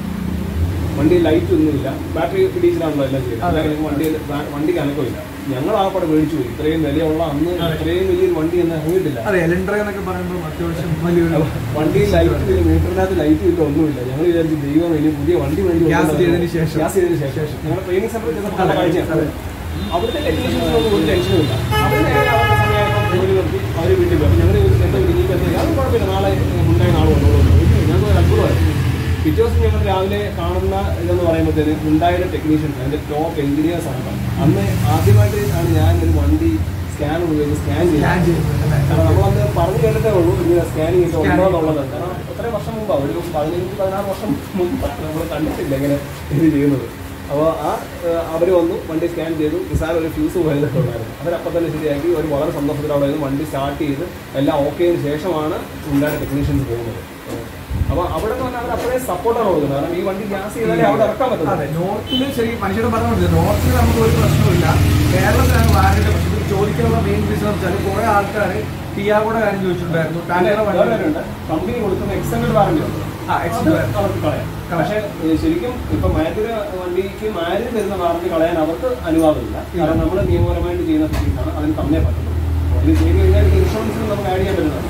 വണ്ടി ലൈറ്റ് ഒന്നുമില്ല ബാറ്ററി ഡീസലാണല്ലോ എല്ലാം ചെയ്യുന്നത് അതെ. അല്ലെങ്കിൽ വണ്ടി വണ്ടിക്ക് അനക്കമില്ല ഞങ്ങൾ ആ പടം മേടിച്ചു പോയി ഇത്രയും വിലയുള്ള അന്ന് ഇത്രയും വലിയൊരു വണ്ടി എന്ന് ഇറങ്ങിയിട്ടില്ല അതെ എലൻഡ്ര എന്നൊക്കെ പറയുമ്പോൾ അത്യാവശ്യം വലിയൊരു വണ്ടി ലൈറ്റ് ഇല്ല മീറ്ററിനകത്ത് ലൈറ്റ് ഇല്ല ഒന്നുമില്ല ഞങ്ങൾ വിചാരിച്ചു ദൈവം ഇനി പുതിയ വണ്ടി മേടിച്ചു ഗ്യാസ് കൊണ്ടുവന്നു. ചെയ്തതിന് ശേഷം. ഗ്യാസ് ചെയ്തതിന് ശേഷം ഞങ്ങൾ ട്രെയിനിങ് സെന്ററിൽ ചെന്നപ്പോൾ കണ്ട കാഴ്ചയാണ് അതെ. അവിടുത്തെ ടെക്നീഷ്യൻസിനൊന്നും ഒരു ടെൻഷനും ഇല്ല അവർ നേരെ അവരുടെ സമയമായപ്പോൾ ജോലി നിർത്തി അവർ വീട്ടിൽ പോയി ഞങ്ങൾ എന്താ ഇനിയിപ്പോൾ അത് കുഴപ്പമില്ല നാളെ ഉണ്ടായി നാളെ വന്നോളൂ ഞങ്ങൾക്ക് ഒരു അത്ഭുതമായിരുന്നു പിറ്റേ ദിവസം ഞങ്ങൾ രാവിലെ കാണുന്ന ഇതെന്ന് പറയുമ്പോഴത്തേന് ഉണ്ടായുടെ ടെക്നീഷ്യൻസ് അതിന്റെ ടോപ്പ് എഞ്ചിനീയേഴ്സ് ആണ് അന്ന് ആദ്യമായിട്ട് ആണ് ഞാൻ ഒരു വണ്ടി സ്കാൻ ഉപയോഗിച്ച് സ്കാൻ സ്കാൻ ചെയ്യുന്നത് ചെയ്യുന്നുണ്ട് കാരണം നമ്മളന്ന് പറഞ്ഞു കേട്ടിട്ടേ ഉള്ളൂ ഇങ്ങനെ സ്കാനിങ് ഒക്കെ ഉണ്ടോ എന്നുള്ളത് കാരണം എത്രയും വർഷം മുമ്പാണ് ഒരു പതിനഞ്ച് പതിനാറ് വർഷം മുമ്പാണ് നമ്മൾ കണ്ടിട്ടില്ല ഇങ്ങനെ ഇത് ചെയ്യുന്നത് അപ്പോൾ ആ അവർ വന്നു വണ്ടി സ്കാൻ ചെയ്തു നിസാര ഒരു ഫ്യൂസ് പോയതൊക്കെ ഉണ്ടായിരുന്നു അവരപ്പം തന്നെ ശരിയാക്കി ഒരു വളരെ സന്തോഷത്തിലവിടെ വണ്ടി സ്റ്റാർട്ട് ചെയ്ത് എല്ലാം ഓക്കെ ശേഷമാണ് ഉണ്ടായ ടെക്നീഷ്യൻസ് പോകുന്നത് അപ്പൊ അവിടെ എന്ന് പറഞ്ഞാൽ അവർ അത്രയും സപ്പോർട്ടാണ് കൊടുക്കുന്നത് കാരണം ഈ വണ്ടി ഗ്യാസ് ചെയ്താലേ അവിടെ ഇറക്കാൻ അതെ പറ്റുന്നത് നോർത്തിൽ ശരി മനുഷ്യരുടെ പറഞ്ഞിട്ടുണ്ട് നോർത്തിൽ നമുക്ക് ഒരു പ്രശ്നമില്ല കേരളത്തിലാണ് വാരന്റെ പ്രശ്നം ഇത് ചോദിക്കാനുള്ള മെയിൻ റീസൺ എന്ന് വെച്ചാൽ കുറെ ആൾക്കാർ ടിയാഗോടെ കാര്യം ചോദിച്ചിട്ടുണ്ടായിരുന്നു ടാറ്റയുടെ വണ്ടി കമ്പനി കൊടുക്കുന്ന എക്സ്റ്റൻഡ് വാറന്റി ഉണ്ട് ആ, extended അത് അവർക്ക് കളയാം പക്ഷേ ഏഹ്, ശരിക്കും ഇപ്പൊ മാരുതി വണ്ടിക്ക് മാരുതി തരുന്ന വാറന്റി കളയാൻ അവർക്ക് അനുവാദമില്ല കാരണം നമ്മൾ നിയമപരമായിട്ട് ചെയ്യുന്ന ഫിറ്റിംഗ്സ് ആണ് അതിന് തന്നേ പറ്റുള്ളൂ ഇത് ചെയ്ത് കഴിഞ്ഞാൽ ഇൻഷുറൻസിൽ നമുക്ക് ആഡ് ചെയ്യാൻ പറ്റുന്നതാണ്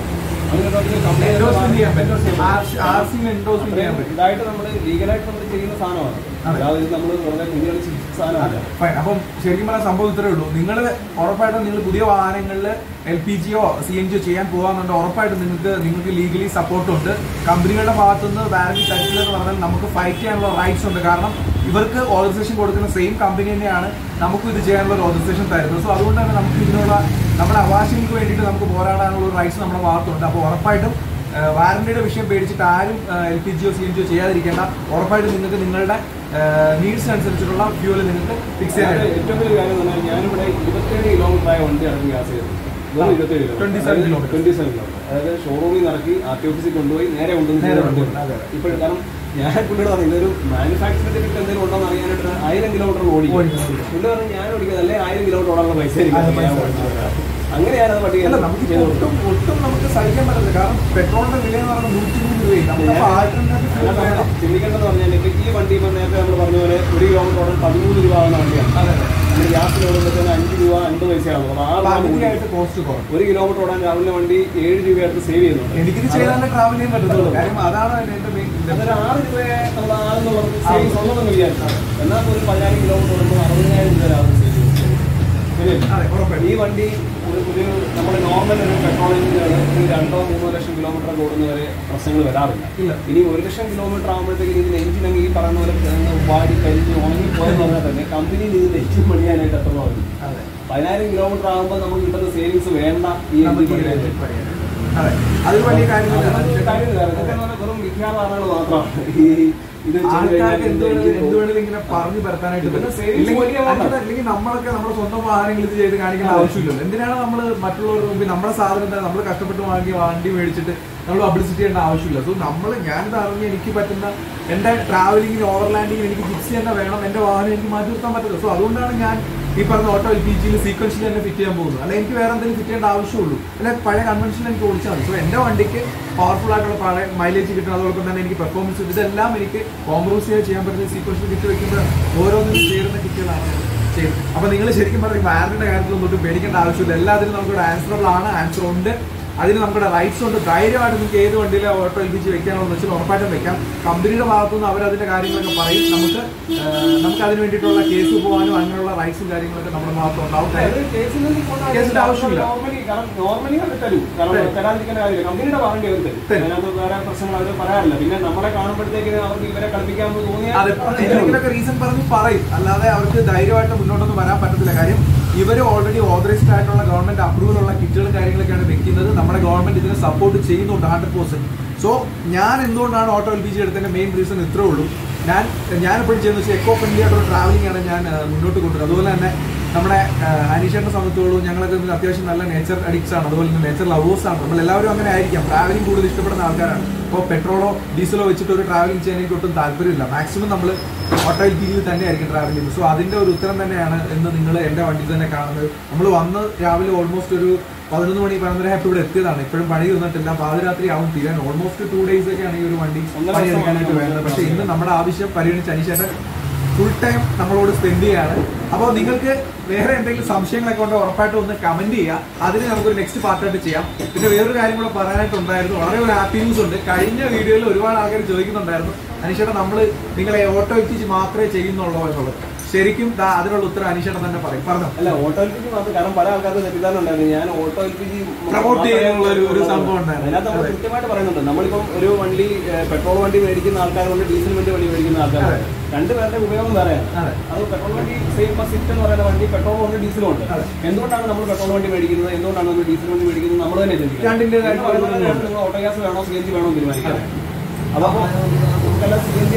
അതിന് എൻഡോസ്മെന്റ് ചെയ്യാൻ പറ്റും കമ്പനി ആർ സി എൻഡോസ്മെന്റ് ചെയ്യാൻ പറ്റും ഇതായിട്ട് നമ്മൾ ലീഗലായിട്ട് നമ്മൾ ചെയ്യുന്ന സാധനമാണ് അല്ലാതെ ഇത് നമ്മൾ വെറുതെ കുഞ്ഞുകൾ സാധനമല്ല ഫൈൻ അപ്പം ശരിക്കും പറഞ്ഞ സംഭവം ഇത്രേ ഉള്ളൂ നിങ്ങൾ ഉറപ്പായിട്ടും നിങ്ങൾ പുതിയ വാഹനങ്ങളിൽ എൽ പി ജിയോ സി എൻ ജിയോ ചെയ്യാൻ പോകാന്നുണ്ട് ഉറപ്പായിട്ടും നിങ്ങൾക്ക് നിങ്ങൾക്ക് ലീഗലി സപ്പോർട്ട് ഉണ്ട് കമ്പനികളുടെ ഭാഗത്തുനിന്ന് വാറന്റി തരത്തില്ല എന്ന് പറഞ്ഞാൽ നമുക്ക് ഫൈറ്റ് ചെയ്യാനുള്ള റൈറ്റ്സ് ഉണ്ട് കാരണം ഇവർക്ക് ഓതറൈസേഷൻ കൊടുക്കുന്ന സെയിം കമ്പനി തന്നെയാണ് നമുക്കും ഇത് ചെയ്യാനുള്ള ഒരു ഓതറൈസേഷൻ തരുന്നത് സോ അതുകൊണ്ട് തന്നെ നമുക്ക് ഇതിനുള്ള നമ്മുടെ അവകാശങ്ങൾക്ക് വേണ്ടിയിട്ട് നമുക്ക് പോരാടാനുള്ള ഒരു റൈറ്റ്സ് നമ്മുടെ ഭാഗത്തുണ്ട് അപ്പോൾ ഉറപ്പായിട്ടും വാറന്റിയുടെ വിഷയം പേടിച്ചിട്ട് ആരും എൽ പി ജിയോ സി എൻ ജിയോ ചെയ്യാതിരിക്കേണ്ട ഉറപ്പായിട്ടും നിങ്ങൾക്ക് നിങ്ങളുടെ നീഡ്സ് അനുസരിച്ചിട്ടുള്ള ഫ്യൂല് നിങ്ങൾക്ക് ഫിക്സ് ചെയ്യാൻ അത് ഏറ്റവും വലിയ കാര്യം എന്ന് പറഞ്ഞാൽ ഞാനിവിടെ ഇരുപത്തേഴ് കിലോമീറ്റർ ആയ വണ്ടിയാണ് ഗ്യാസ് ചെയ്തത് വെറും ഇരുപത്തേഴ് 27 kilometer. ട്വന്റി സെവൻ കിലോമീറ്റർ അതായത് ഷോറൂമിൽ നിന്ന് ഇറക്കി ആർ ടി ഓഫീസിൽ കൊണ്ടുപോയി നേരെ കൊണ്ടുവന്ന് നേരെ ചെയ്ത വണ്ടി. കൊണ്ടുവന്ന്, അതെ, അതെ. ഇപ്പോൾ കാരണം ഞാൻ പുള്ളിയോട് പറഞ്ഞു ഇതൊരു മാനുഫാക്ചറിംഗ് ടിക്കറ്റ് എന്തെങ്കിലും ഉണ്ടോ എന്ന് അറിയാനായിട്ട് ആയിരം കിലോമീറ്റർ ഓടിക്കും ഓടിക്കും, ഓടിക്കും. പുള്ളി പറഞ്ഞു ഞാൻ ഓടിക്കുന്നത് അല്ലെ ആയിരം കിലോമീറ്റർ ഓടാനുള്ള പൈസ എനിക്ക് അത് ഞാൻ പൈസ ഓടിച്ചത്. അങ്ങനെയാണ് അത് വണ്ടി അല്ല നമുക്ക് ചെയ്ത് ഒട്ടും ഒട്ടും നമുക്ക് സഹിക്കാൻ പറ്റില്ല കാരണം പെട്രോളിന്റെ വില എന്ന് പറയുന്നത് നൂറ്റി മൂന്ന് രൂപയും നമുക്ക് ആൾട്ടർനേറ്റീവ് ഫ്യൂൽ വേണം ചിന്തിക്കേണ്ടതെന്ന് പറഞ്ഞാൽ ഇപ്പൊ ഈ വണ്ടി ഇപ്പൊ നേരത്തെ നമ്മൾ പറഞ്ഞ പോലെ ഒരു കിലോമീറ്റർ ഓടാൻ പതിമൂന്ന് രൂപ ആവുന്ന വണ്ടിയാണ് അതെ അതെ നമ്മൾ ഗ്യാസിൽ ഓടുമ്പോഴത്തേന് അഞ്ച് രൂപ അൻപത് പൈസയാണ് അപ്പോൾ ആ രൂപ കൂടി. പകുതിയായിട്ട് കോസ്റ്റ് കുറവ് ഒരു കിലോമീറ്റർ ഓടാൻ രാവിലെ വണ്ടി ഏഴ് രൂപയായിട്ട് സേവ് ചെയ്യുന്നുണ്ട് എനിക്കിത് ചെയ്താലേ ട്രാവൽ ചെയ്യാൻ പറ്റത്തുള്ളൂ കാര്യം അതാണ് എന്റെ മെയിൻ അതൊരു ആറ് രൂപയെ നമ്മൾ ആണെന്നുള്ളത് സേവ് സ്വന്തമെന്ന് വിചാരിച്ചാൽ എന്നാൽ ഒരു പതിനായിരം കിലോമീറ്റർ ഓടുമ്പോൾ അറുപതിനായിരം രൂപ ലാഭം സേവ് ചെയ്യും ശരിയല്ലേ? അതെ ഉറപ്പായിട്ടും ഈ വണ്ടി ഒരു ഒരു നമ്മുടെ നോർമൽ ഒരു പെട്രോൾ എഞ്ചിനുകൾ ഒരു രണ്ടോ മൂന്നോ ലക്ഷം കിലോമീറ്റർ ഓടുന്നവരെ പ്രശ്നങ്ങൾ വരാറില്ല ഇല്ല. ഇനി ഒരു ലക്ഷം കിലോമീറ്റർ ആകുമ്പോഴത്തേക്ക് ഇതിന് എഞ്ചിൻ അങ്ങ് ഈ പറയുന്ന പോലെ കിടന്ന് വാടി കരിഞ്ഞ് ഉണങ്ങി പോയെന്ന് പറഞ്ഞാൽ തന്നെ കമ്പനിയിൽ ഇതിന് എഞ്ചിൻ പണിയാനായിട്ട് എത്ര രൂപ വരും അതെ പതിനായിരം കിലോമീറ്റർ ആകുമ്പോൾ നമുക്ക് കിട്ടുന്ന സേവിങ്സ് വേണ്ട ഈ നമുക്ക് എഞ്ചിൻ ഈ പണിയാനായിട്ട് പരിപാടി. അതെ അതൊരു വലിയ കാര്യമല്ല അതൊരു കാര്യമില്ല. ഇതൊക്കെ എന്ന് പറഞ്ഞാൽ വെറും മിഥ്യാധാരണകൾ മാത്രമാണ് ഈ ഇത് ചെയ്ത് ആൾക്കാർക്ക് കഴിഞ്ഞാൽ എന്ത് ഇതിന്റെ വേണേലും engine എന്ത് വേണേലും ഇങ്ങനെ പറഞ്ഞു പരത്താനായിട്ട് ഇതിന് പറ്റും. savings ഇല്ലെങ്കിൽ വലിയ amount അല്ല, അല്ലെങ്കിൽ നമ്മളൊക്കെ നമ്മുടെ സ്വന്തം വാഹനങ്ങൾ ഇത് ചെയ്ത് കാണിക്കേണ്ട ആവശ്യമില്ലല്ലോ എന്തിനാണ് നമ്മൾ മറ്റുള്ളവരുടെ മുമ്പിൽ നമ്മുടെ സാധനം തന്നെ നമ്മൾ കഷ്ടപ്പെട്ട് വാങ്ങി വണ്ടി മേടിച്ചിട്ട് നമ്മൾ പബ്ലിസിറ്റി ചെയ്യേണ്ട ആവശ്യമില്ല സോ നമ്മൾ ഞാനിത് അറിഞ്ഞ് എനിക്ക് പറ്റുന്ന എന്റെ ട്രാവലിങ്ങിന് ഓവർലാൻഡിങ്ങിന് എനിക്ക് ഫിക്സ് തന്നെ വേണം എന്റെ വാഹനം എനിക്ക് മാറ്റി നിർത്താൻ പറ്റില്ല സോ അതുകൊണ്ടാണ് ഞാൻ ഈ പറഞ്ഞ ഓട്ടോ എൽ പി ജിയിൽ സീക്വൻഷ്യൽ തന്നെ ഫിറ്റ് ചെയ്യാൻ പോകുന്നത് അല്ലെ എനിക്ക് വേറെ എന്തെങ്കിലും ഫിറ്റ് ചെയ്യേണ്ട ആവശ്യമുള്ളൂ അല്ലെ പഴയ കൺവെൻഷൻ എനിക്ക് ഓടിച്ചാൽ മതി സോ എന്റെ വണ്ടിക്ക് പവർഫുൾ ആയിട്ടുള്ള പഴയ മൈലേജ് കിട്ടണം അതോടൊപ്പം തന്നെ എനിക്ക് പെർഫോമൻസ് ഇതെല്ലാം എനിക്ക് കോംപ്രമൈസ് ചെയ്യാൻ പറ്റുന്ന സീക്വൻഷ്യൽ കിറ്റ് വെക്കുമ്പോൾ ഓരോന്നിനും ചേരുന്ന കിറ്റുകളാണ് ചെയ്യും അപ്പൊ നിങ്ങൾ ശരിക്കും പറഞ്ഞാൽ വാറന്റിയുടെ കാര്യത്തിലൊന്നും ഒട്ടും പേടിക്കേണ്ട ആവശ്യമില്ല എല്ലാത്തിനും നമുക്കിവിടെ ആൻസറബിൾ ആണ് ആൻസർ ഉണ്ട് അതിന് നമ്മുടെ റൈറ്റ്സ് ഉണ്ട് ധൈര്യമായിട്ട് നിങ്ങൾക്ക് ഏത് വണ്ടിയിലെ ഓട്ടോ എൽ പി ജി വെക്കാനുള്ള വെച്ചാൽ ഉറപ്പായിട്ടും വെക്കാം കമ്പനിയുടെ ഭാഗത്തുനിന്ന് അവർ അതിന്റെ കാര്യങ്ങളൊക്കെ പറയും നമുക്ക് ആ, നമുക്ക് അതിന് വേണ്ടിയിട്ടുള്ള കേസ് പോകാനും അങ്ങനെയുള്ള റൈറ്റ്സും കാര്യങ്ങളൊക്കെ നമ്മുടെ ഭാഗത്ത് ഉണ്ടാവും അതായത് കേസിൽ നിന്ന് പോകേണ്ട കേസിന്റെ ആവശ്യമില്ല. ആവശ്യമില്ല. നോർമലി കാരണം നോർമലി അവർ തരും കാരണം തരും. തരാതിരിക്കേണ്ട കാര്യമില്ല കമ്പനിയുടെ വാറണ്ടി അവർ തരും തരും. അതിനകത്ത് വേറെ പ്രശ്നങ്ങൾ അവർ പറയാറില്ല പിന്നെ നമ്മളെ കാണുമ്പോഴത്തേക്ക് അവർക്ക് ഇവരെ കളിപ്പിക്കാമെന്ന് തോന്നിയാൽ അത് എന്തെങ്കിലുമൊക്കെ റീസൺ പറഞ്ഞ് പറയും അല്ലാതെ അവർക്ക് ധൈര്യമായിട്ട് മുന്നോട്ടൊന്നും വരാൻ പറ്റത്തില്ല കാര്യം ഇവർ ഓൾറെഡി ഓതറൈസ്ഡ് ആയിട്ടുള്ള ഗവൺമെന്റ് അപ്രൂവൽ ഉള്ള കിറ്റുകളും കാര്യങ്ങളൊക്കെയാണ് വെക്കുന്നത് നമ്മുടെ ഗവൺമെന്റ് ഇതിനെ സപ്പോർട്ട് ചെയ്യുന്നുണ്ട് ഹൺഡ്രഡ് പെർസെന്റ് സോ ഞാൻ എന്തുകൊണ്ടാണ് ഓട്ടോ എൽ പി ജി എടുത്തതിന്റെ മെയിൻ റീസൺ ഇത്രേ ഉള്ളൂ ഞാൻ ഞാൻ എപ്പോഴും ചെയ്യുന്നത് വെച്ചാൽ എക്കോ ഫ്രണ്ട്ലി ആയിട്ടുള്ള ട്രാവലിംഗ് ആണ് ഞാൻ ആ, മുന്നോട്ട് കൊണ്ടുവരുന്നത് അതുപോലെ തന്നെ നമ്മുടെ അനീഷേട്ടനെ സംബന്ധിച്ചോളം ഞങ്ങളൊക്കെ ഇതിൽ അത്യാവശ്യം നല്ല നേച്ചർ അഡിക്ട്സ് ആണ് അതുപോലെ തന്നെ നേച്ചർ ലവേഴ്സ് ആണ് നമ്മൾ എല്ലാവരും അങ്ങനെ ആയിരിക്കാം ട്രാവലിംഗ് കൂടുതൽ ഇഷ്ടപ്പെടുന്ന ആൾക്കാരാണ് ഇപ്പോൾ പെട്രോളോ ഡീസലോ വെച്ചിട്ട് ഒരു ട്രാവലിംഗ് ചെയ്യാൻ എനിക്ക് ഒട്ടും താല്പര്യമില്ല മാക്സിമം നമ്മൾ ഓട്ടോ എൽ പി ജിയിൽ തന്നെയായിരിക്കും ട്രാവൽ ചെയ്യുന്നത് സോ അതിന്റെ ഒരു ഉത്തരം തന്നെയാണ് ഇന്ന് നിങ്ങൾ എൻ്റെ വണ്ടിയിൽ തന്നെ കാണുന്നത് നമ്മൾ വന്ന് രാവിലെ ഓൾമോസ്റ്റ് ഒരു പതിനൊന്ന് മണി പതിനൊന്നര ആയപ്പോൾ ഇവിടെ എത്തിയതാണ് ഇപ്പോഴും പണി തീർന്നിട്ടില്ല പാതിരാത്രി ആവും തീരാൻ ഓൾമോസ്റ്റ് ടു ഡേയ്സ് ഒക്കെയാണ് ഈ ഒരു വണ്ടി ഒന്നര പണിയെടുക്കാനായിട്ട് ദിവസം വേണ്ടത് പക്ഷേ ഇന്ന് നമ്മുടെ ആവശ്യം പരിഗണിച്ച് അനീഷേട്ടൻ ഫുൾ ടൈം നമ്മളോട് സ്പെൻഡ് ചെയ്യാണ് അപ്പോൾ നിങ്ങൾക്ക് വേറെ എന്തെങ്കിലും സംശയങ്ങളൊക്കെ ഉണ്ടോ ഉറപ്പായിട്ടും ഒന്ന് കമന്റ് ചെയ്യുക അതിന് നമുക്കൊരു നെക്സ്റ്റ് പാർട്ടായിട്ട് ചെയ്യാം പിന്നെ വേറൊരു കാര്യം കൂടെ പറയാനായിട്ടുണ്ടായിരുന്നു വളരെ ഒരു ഹാപ്പി ന്യൂസ് ഉണ്ട് കഴിഞ്ഞ വീഡിയോയിൽ ഒരുപാട് ആൾക്കാർ ചോദിക്കുന്നുണ്ടായിരുന്നു അനീഷേട്ടൻ നമ്മൾ നിങ്ങളെ ഓട്ടോ എത്തിച്ച് മാത്രമേ ചെയ്യുന്നുള്ളൂ എന്നുള്ളത് ശരിക്കും ദാ അതിനുള്ള ഉത്തരം അനീഷേട്ടൻ തന്നെ പറയും പറഞ്ഞോ അല്ല ഓട്ടോ എൽ പി ജി മാത്രം കാരണം പല ആൾക്കാർക്ക് തെറ്റിദ്ധാരണ ഉണ്ടായിരുന്നു ഞാൻ auto L P G Promote ചെയ്യാനുള്ള ഒരു- ഒരു സംഭവം ഉണ്ടായിരുന്നു. അതിനകത്ത് നമ്മൾ അതെ. കൃത്യമായിട്ട് പറയുന്നുണ്ട് നമ്മളിപ്പം ഒരു വണ്ടി പെട്രോൾ വണ്ടി മേടിക്കുന്ന ആൾക്കാരുണ്ട് ഡീസൽ വണ്ടി വണ്ടി മേടിക്കുന്ന ആൾക്കാരുണ്ട് രണ്ടുപേരുടെ ഉപയോഗം വേറെയാണ് അതെ. അത് പെട്രോൾ വണ്ടി സെയിം സിഫ്റ്റ് എന്ന് പറയുന്ന വണ്ടി പെട്രോളും ഉണ്ട് ഡീസലും ഉണ്ട് അതെ. എന്തുകൊണ്ടാണ് നമ്മൾ പെട്രോൾ വണ്ടി മേടിക്കുന്നത് എന്തുകൊണ്ടാണ് നമ്മൾ ഡീസൽ വണ്ടി മേടിക്കുന്നത് നമ്മൾ തന്നെ ചിന്തിക്കണം രണ്ടിന്റേതായ എന്ന് പറയുന്നത് ഒരു നിങ്ങൾ ഓട്ടോ ഗ്യാസ് വേണോ സി എൻ ജി വേണോ എന്ന് തീരുമാനിക്കാം അപ്പോൾ നമുക്കെല്ലാം സി എൻ ജി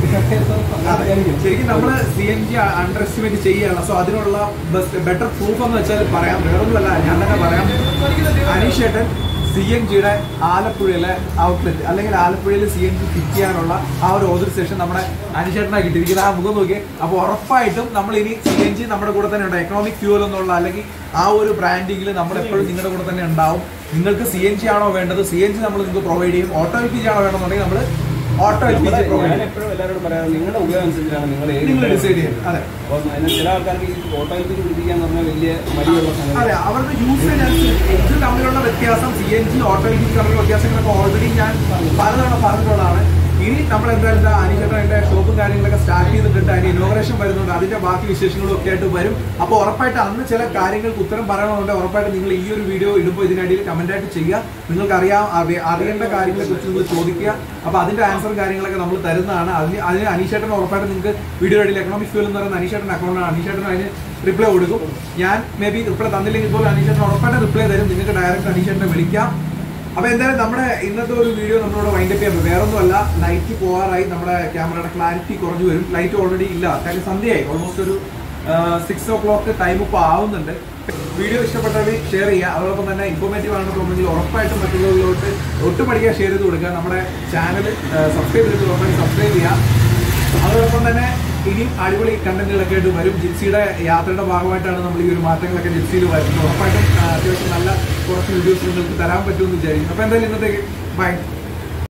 നമ്മൾ ശരിക്കും നമ്മൾ C N G underestimate ചെയ്യുകയാണ് സോ അതിനുള്ള ബെറ്റർ പ്രൂഫ് എന്ന് വെച്ചാൽ പറയാം വേറൊന്നുമല്ല ഞാൻ തന്നെ പറയാം അനീഷ് ഏട്ടൻ സി എൻ ജിയുടെ ആലപ്പുഴയിലെ ഔട്ട്ലെറ്റ് അല്ലെങ്കിൽ ആലപ്പുഴയിൽ സി എൻ ജി ഫിറ്റ് ചെയ്യാനുള്ള ആ ഒരു ഓതറൈസേഷൻ നമ്മുടെ അനുചേട്ടനായി കിട്ടിയിരിക്കുന്നത് ആ മുഖം നോക്കിയേ അപ്പോൾ ഉറപ്പായിട്ടും നമ്മൾ ഇനി സി എൻ ജി നമ്മുടെ കൂടെ തന്നെ ഉണ്ട് എക്കണോമിക് ഫ്യൂൽ എന്നുള്ള അല്ലെങ്കിൽ ആ ഒരു ബ്രാൻഡിങ്ങിൽ നമ്മൾ എപ്പോഴും നിങ്ങളുടെ കൂടെ തന്നെ ഉണ്ടാവും നിങ്ങൾക്ക് സി എൻ ജി ആണോ വേണ്ടത് സി എൻ ജി നമ്മൾ നിങ്ങൾക്ക് പ്രൊവൈഡ് ചെയ്യും ഓട്ടോ എൽ പി ജി ആണോ വേണമെന്നുണ്ടെങ്കിൽ നമ്മൾ auto L P G provide ഞാൻ ചെയ്യും എപ്പോഴും എല്ലാവരോടും പറയാറ് നിങ്ങളുടെ ഉപയോഗം അനുസരിച്ചാണ് നിങ്ങൾ ഏത് നിങ്ങൾ ഉപയോഗം ഡിസൈഡ് ചെയ്യും അതെ അപ്പോൾ അതിന് ചില ആൾക്കാർക്ക് ഈ ഓട്ടോയിൽ പിടിപ്പിക്കുക എന്ന് പറഞ്ഞാൽ വലിയ മടിയുള്ള സംഗതി അതെ അവരുടെ യൂസേജ് അനുസരിച്ച് ഇത് തമ്മിലുള്ള വ്യത്യാസം C N G auto L P G തമ്മിലുള്ള വ്യത്യാസങ്ങളൊക്കെ ഓൾറെഡി ഞാൻ പലതവണ പറഞ്ഞിട്ടുള്ളതാണ് ഇനി നമ്മൾ എന്തായാലും ഇതാ അനിചേട്ടൻ അതിന്റെ ഷോപ്പും കാര്യങ്ങളൊക്കെ സ്റ്റാർട്ട് ചെയ്തിട്ടുണ്ട് അതിന്റെ ഇനോഗ്രേഷൻ വരുന്നുണ്ട് അതിന്റെ ബാക്കി വിശേഷങ്ങളും ഒക്കെ ആയിട്ട് വരും അപ്പോൾ ഉറപ്പായിട്ട് അന്ന് ചില കാര്യങ്ങൾക്ക് ഉത്തരം പറയണമെന്നുണ്ട് ഉറപ്പായിട്ട് നിങ്ങൾ ഈ ഒരു വീഡിയോ ഇടുമ്പോൾ ഇതിനിടയിൽ കമന്റ് ആയിട്ട് ചെയ്യുക നിങ്ങൾക്ക് അറിയാം അറിയ- അറിയേണ്ട കാര്യങ്ങളെ കുറിച്ച് നിങ്ങൾ ചോദിക്കുക അപ്പോൾ അതിന്റെ ആൻസറും കാര്യങ്ങളൊക്കെ നമ്മൾ തരുന്നതാണ് അതിന് അതിന് അനീഷേട്ടൻ ഉറപ്പായിട്ട് നിങ്ങൾക്ക് വീഡിയോ ഇടയിൽ എക്കണോമിക് ഫ്യൂൽ എന്ന് പറയുന്ന അനീഷേട്ടൻ അക്കൗണ്ടാണ് അനീഷേട്ടൻ അതിന് റിപ്ലൈ കൊടുക്കും ഞാൻ മേ ബി റിപ്ലൈ തന്നില്ലെങ്കിൽ പോലും അനീഷേട്ടൻ ഉറപ്പായിട്ട് റിപ്ലൈ തരും നിങ്ങൾക്ക് ഡയറക്റ്റ് അനീഷേട്ടനെ വിളിക്കാം അപ്പൊ എന്തായാലും നമ്മുടെ ഇന്നത്തെ ഒരു വീഡിയോ നമ്മളോട് വൈൻഡ് അപ്പ് ചെയ്യാം വേറെ ഒന്നുമല്ല ലൈറ്റ് പോകാറായി നമ്മുടെ ക്യാമറയുടെ ക്ലാരിറ്റി കുറഞ്ഞു വരും ലൈറ്റ് ഓൾറെഡി ഇല്ല കാര്യം സന്ധ്യയായി ഓൾമോസ്റ്റ് ഒരു സിക്സ് ഓ ക്ലോക്ക് ടൈം ഇപ്പോൾ ആവുന്നുണ്ട് വീഡിയോ ഇഷ്ടപ്പെട്ടവർ ഷെയർ ചെയ്യുക അതോടൊപ്പം തന്നെ ഇൻഫോർമേറ്റീവ് ആണെന്ന് തോന്നുമെങ്കിൽ ഉറപ്പായിട്ടും മറ്റുള്ളവരിലോട്ട് ഒട്ടും പഠിക്കാൻ ഷെയർ ചെയ്ത് കൊടുക്കുക നമ്മുടെ ചാനൽ സബ്സ്ക്രൈബ് ചെയ്ത് ഉറപ്പായിട്ട് സബ്സ്ക്രൈബ് ചെയ്യുക അതോടൊപ്പം തന്നെ ഇനിയും അടിപൊളി കണ്ടന്റുകളൊക്കെ ആയിട്ട് വരും ജിപ്സിയുടെ യാത്രയുടെ ഭാഗമായിട്ടാണ് നമ്മൾ ഈ ഒരു മാറ്റങ്ങളൊക്കെ ജിപ്സിയിൽ വരുന്നത് ഉറപ്പായിട്ടും ആ, അത്യാവശ്യം നല്ല കുറച്ച് വീഡിയോസ് നിങ്ങൾക്ക് തരാൻ പറ്റുമെന്ന് വിചാരിക്കും അപ്പോൾ എന്തായാലും ഇന്നത്തേക്ക് ബൈ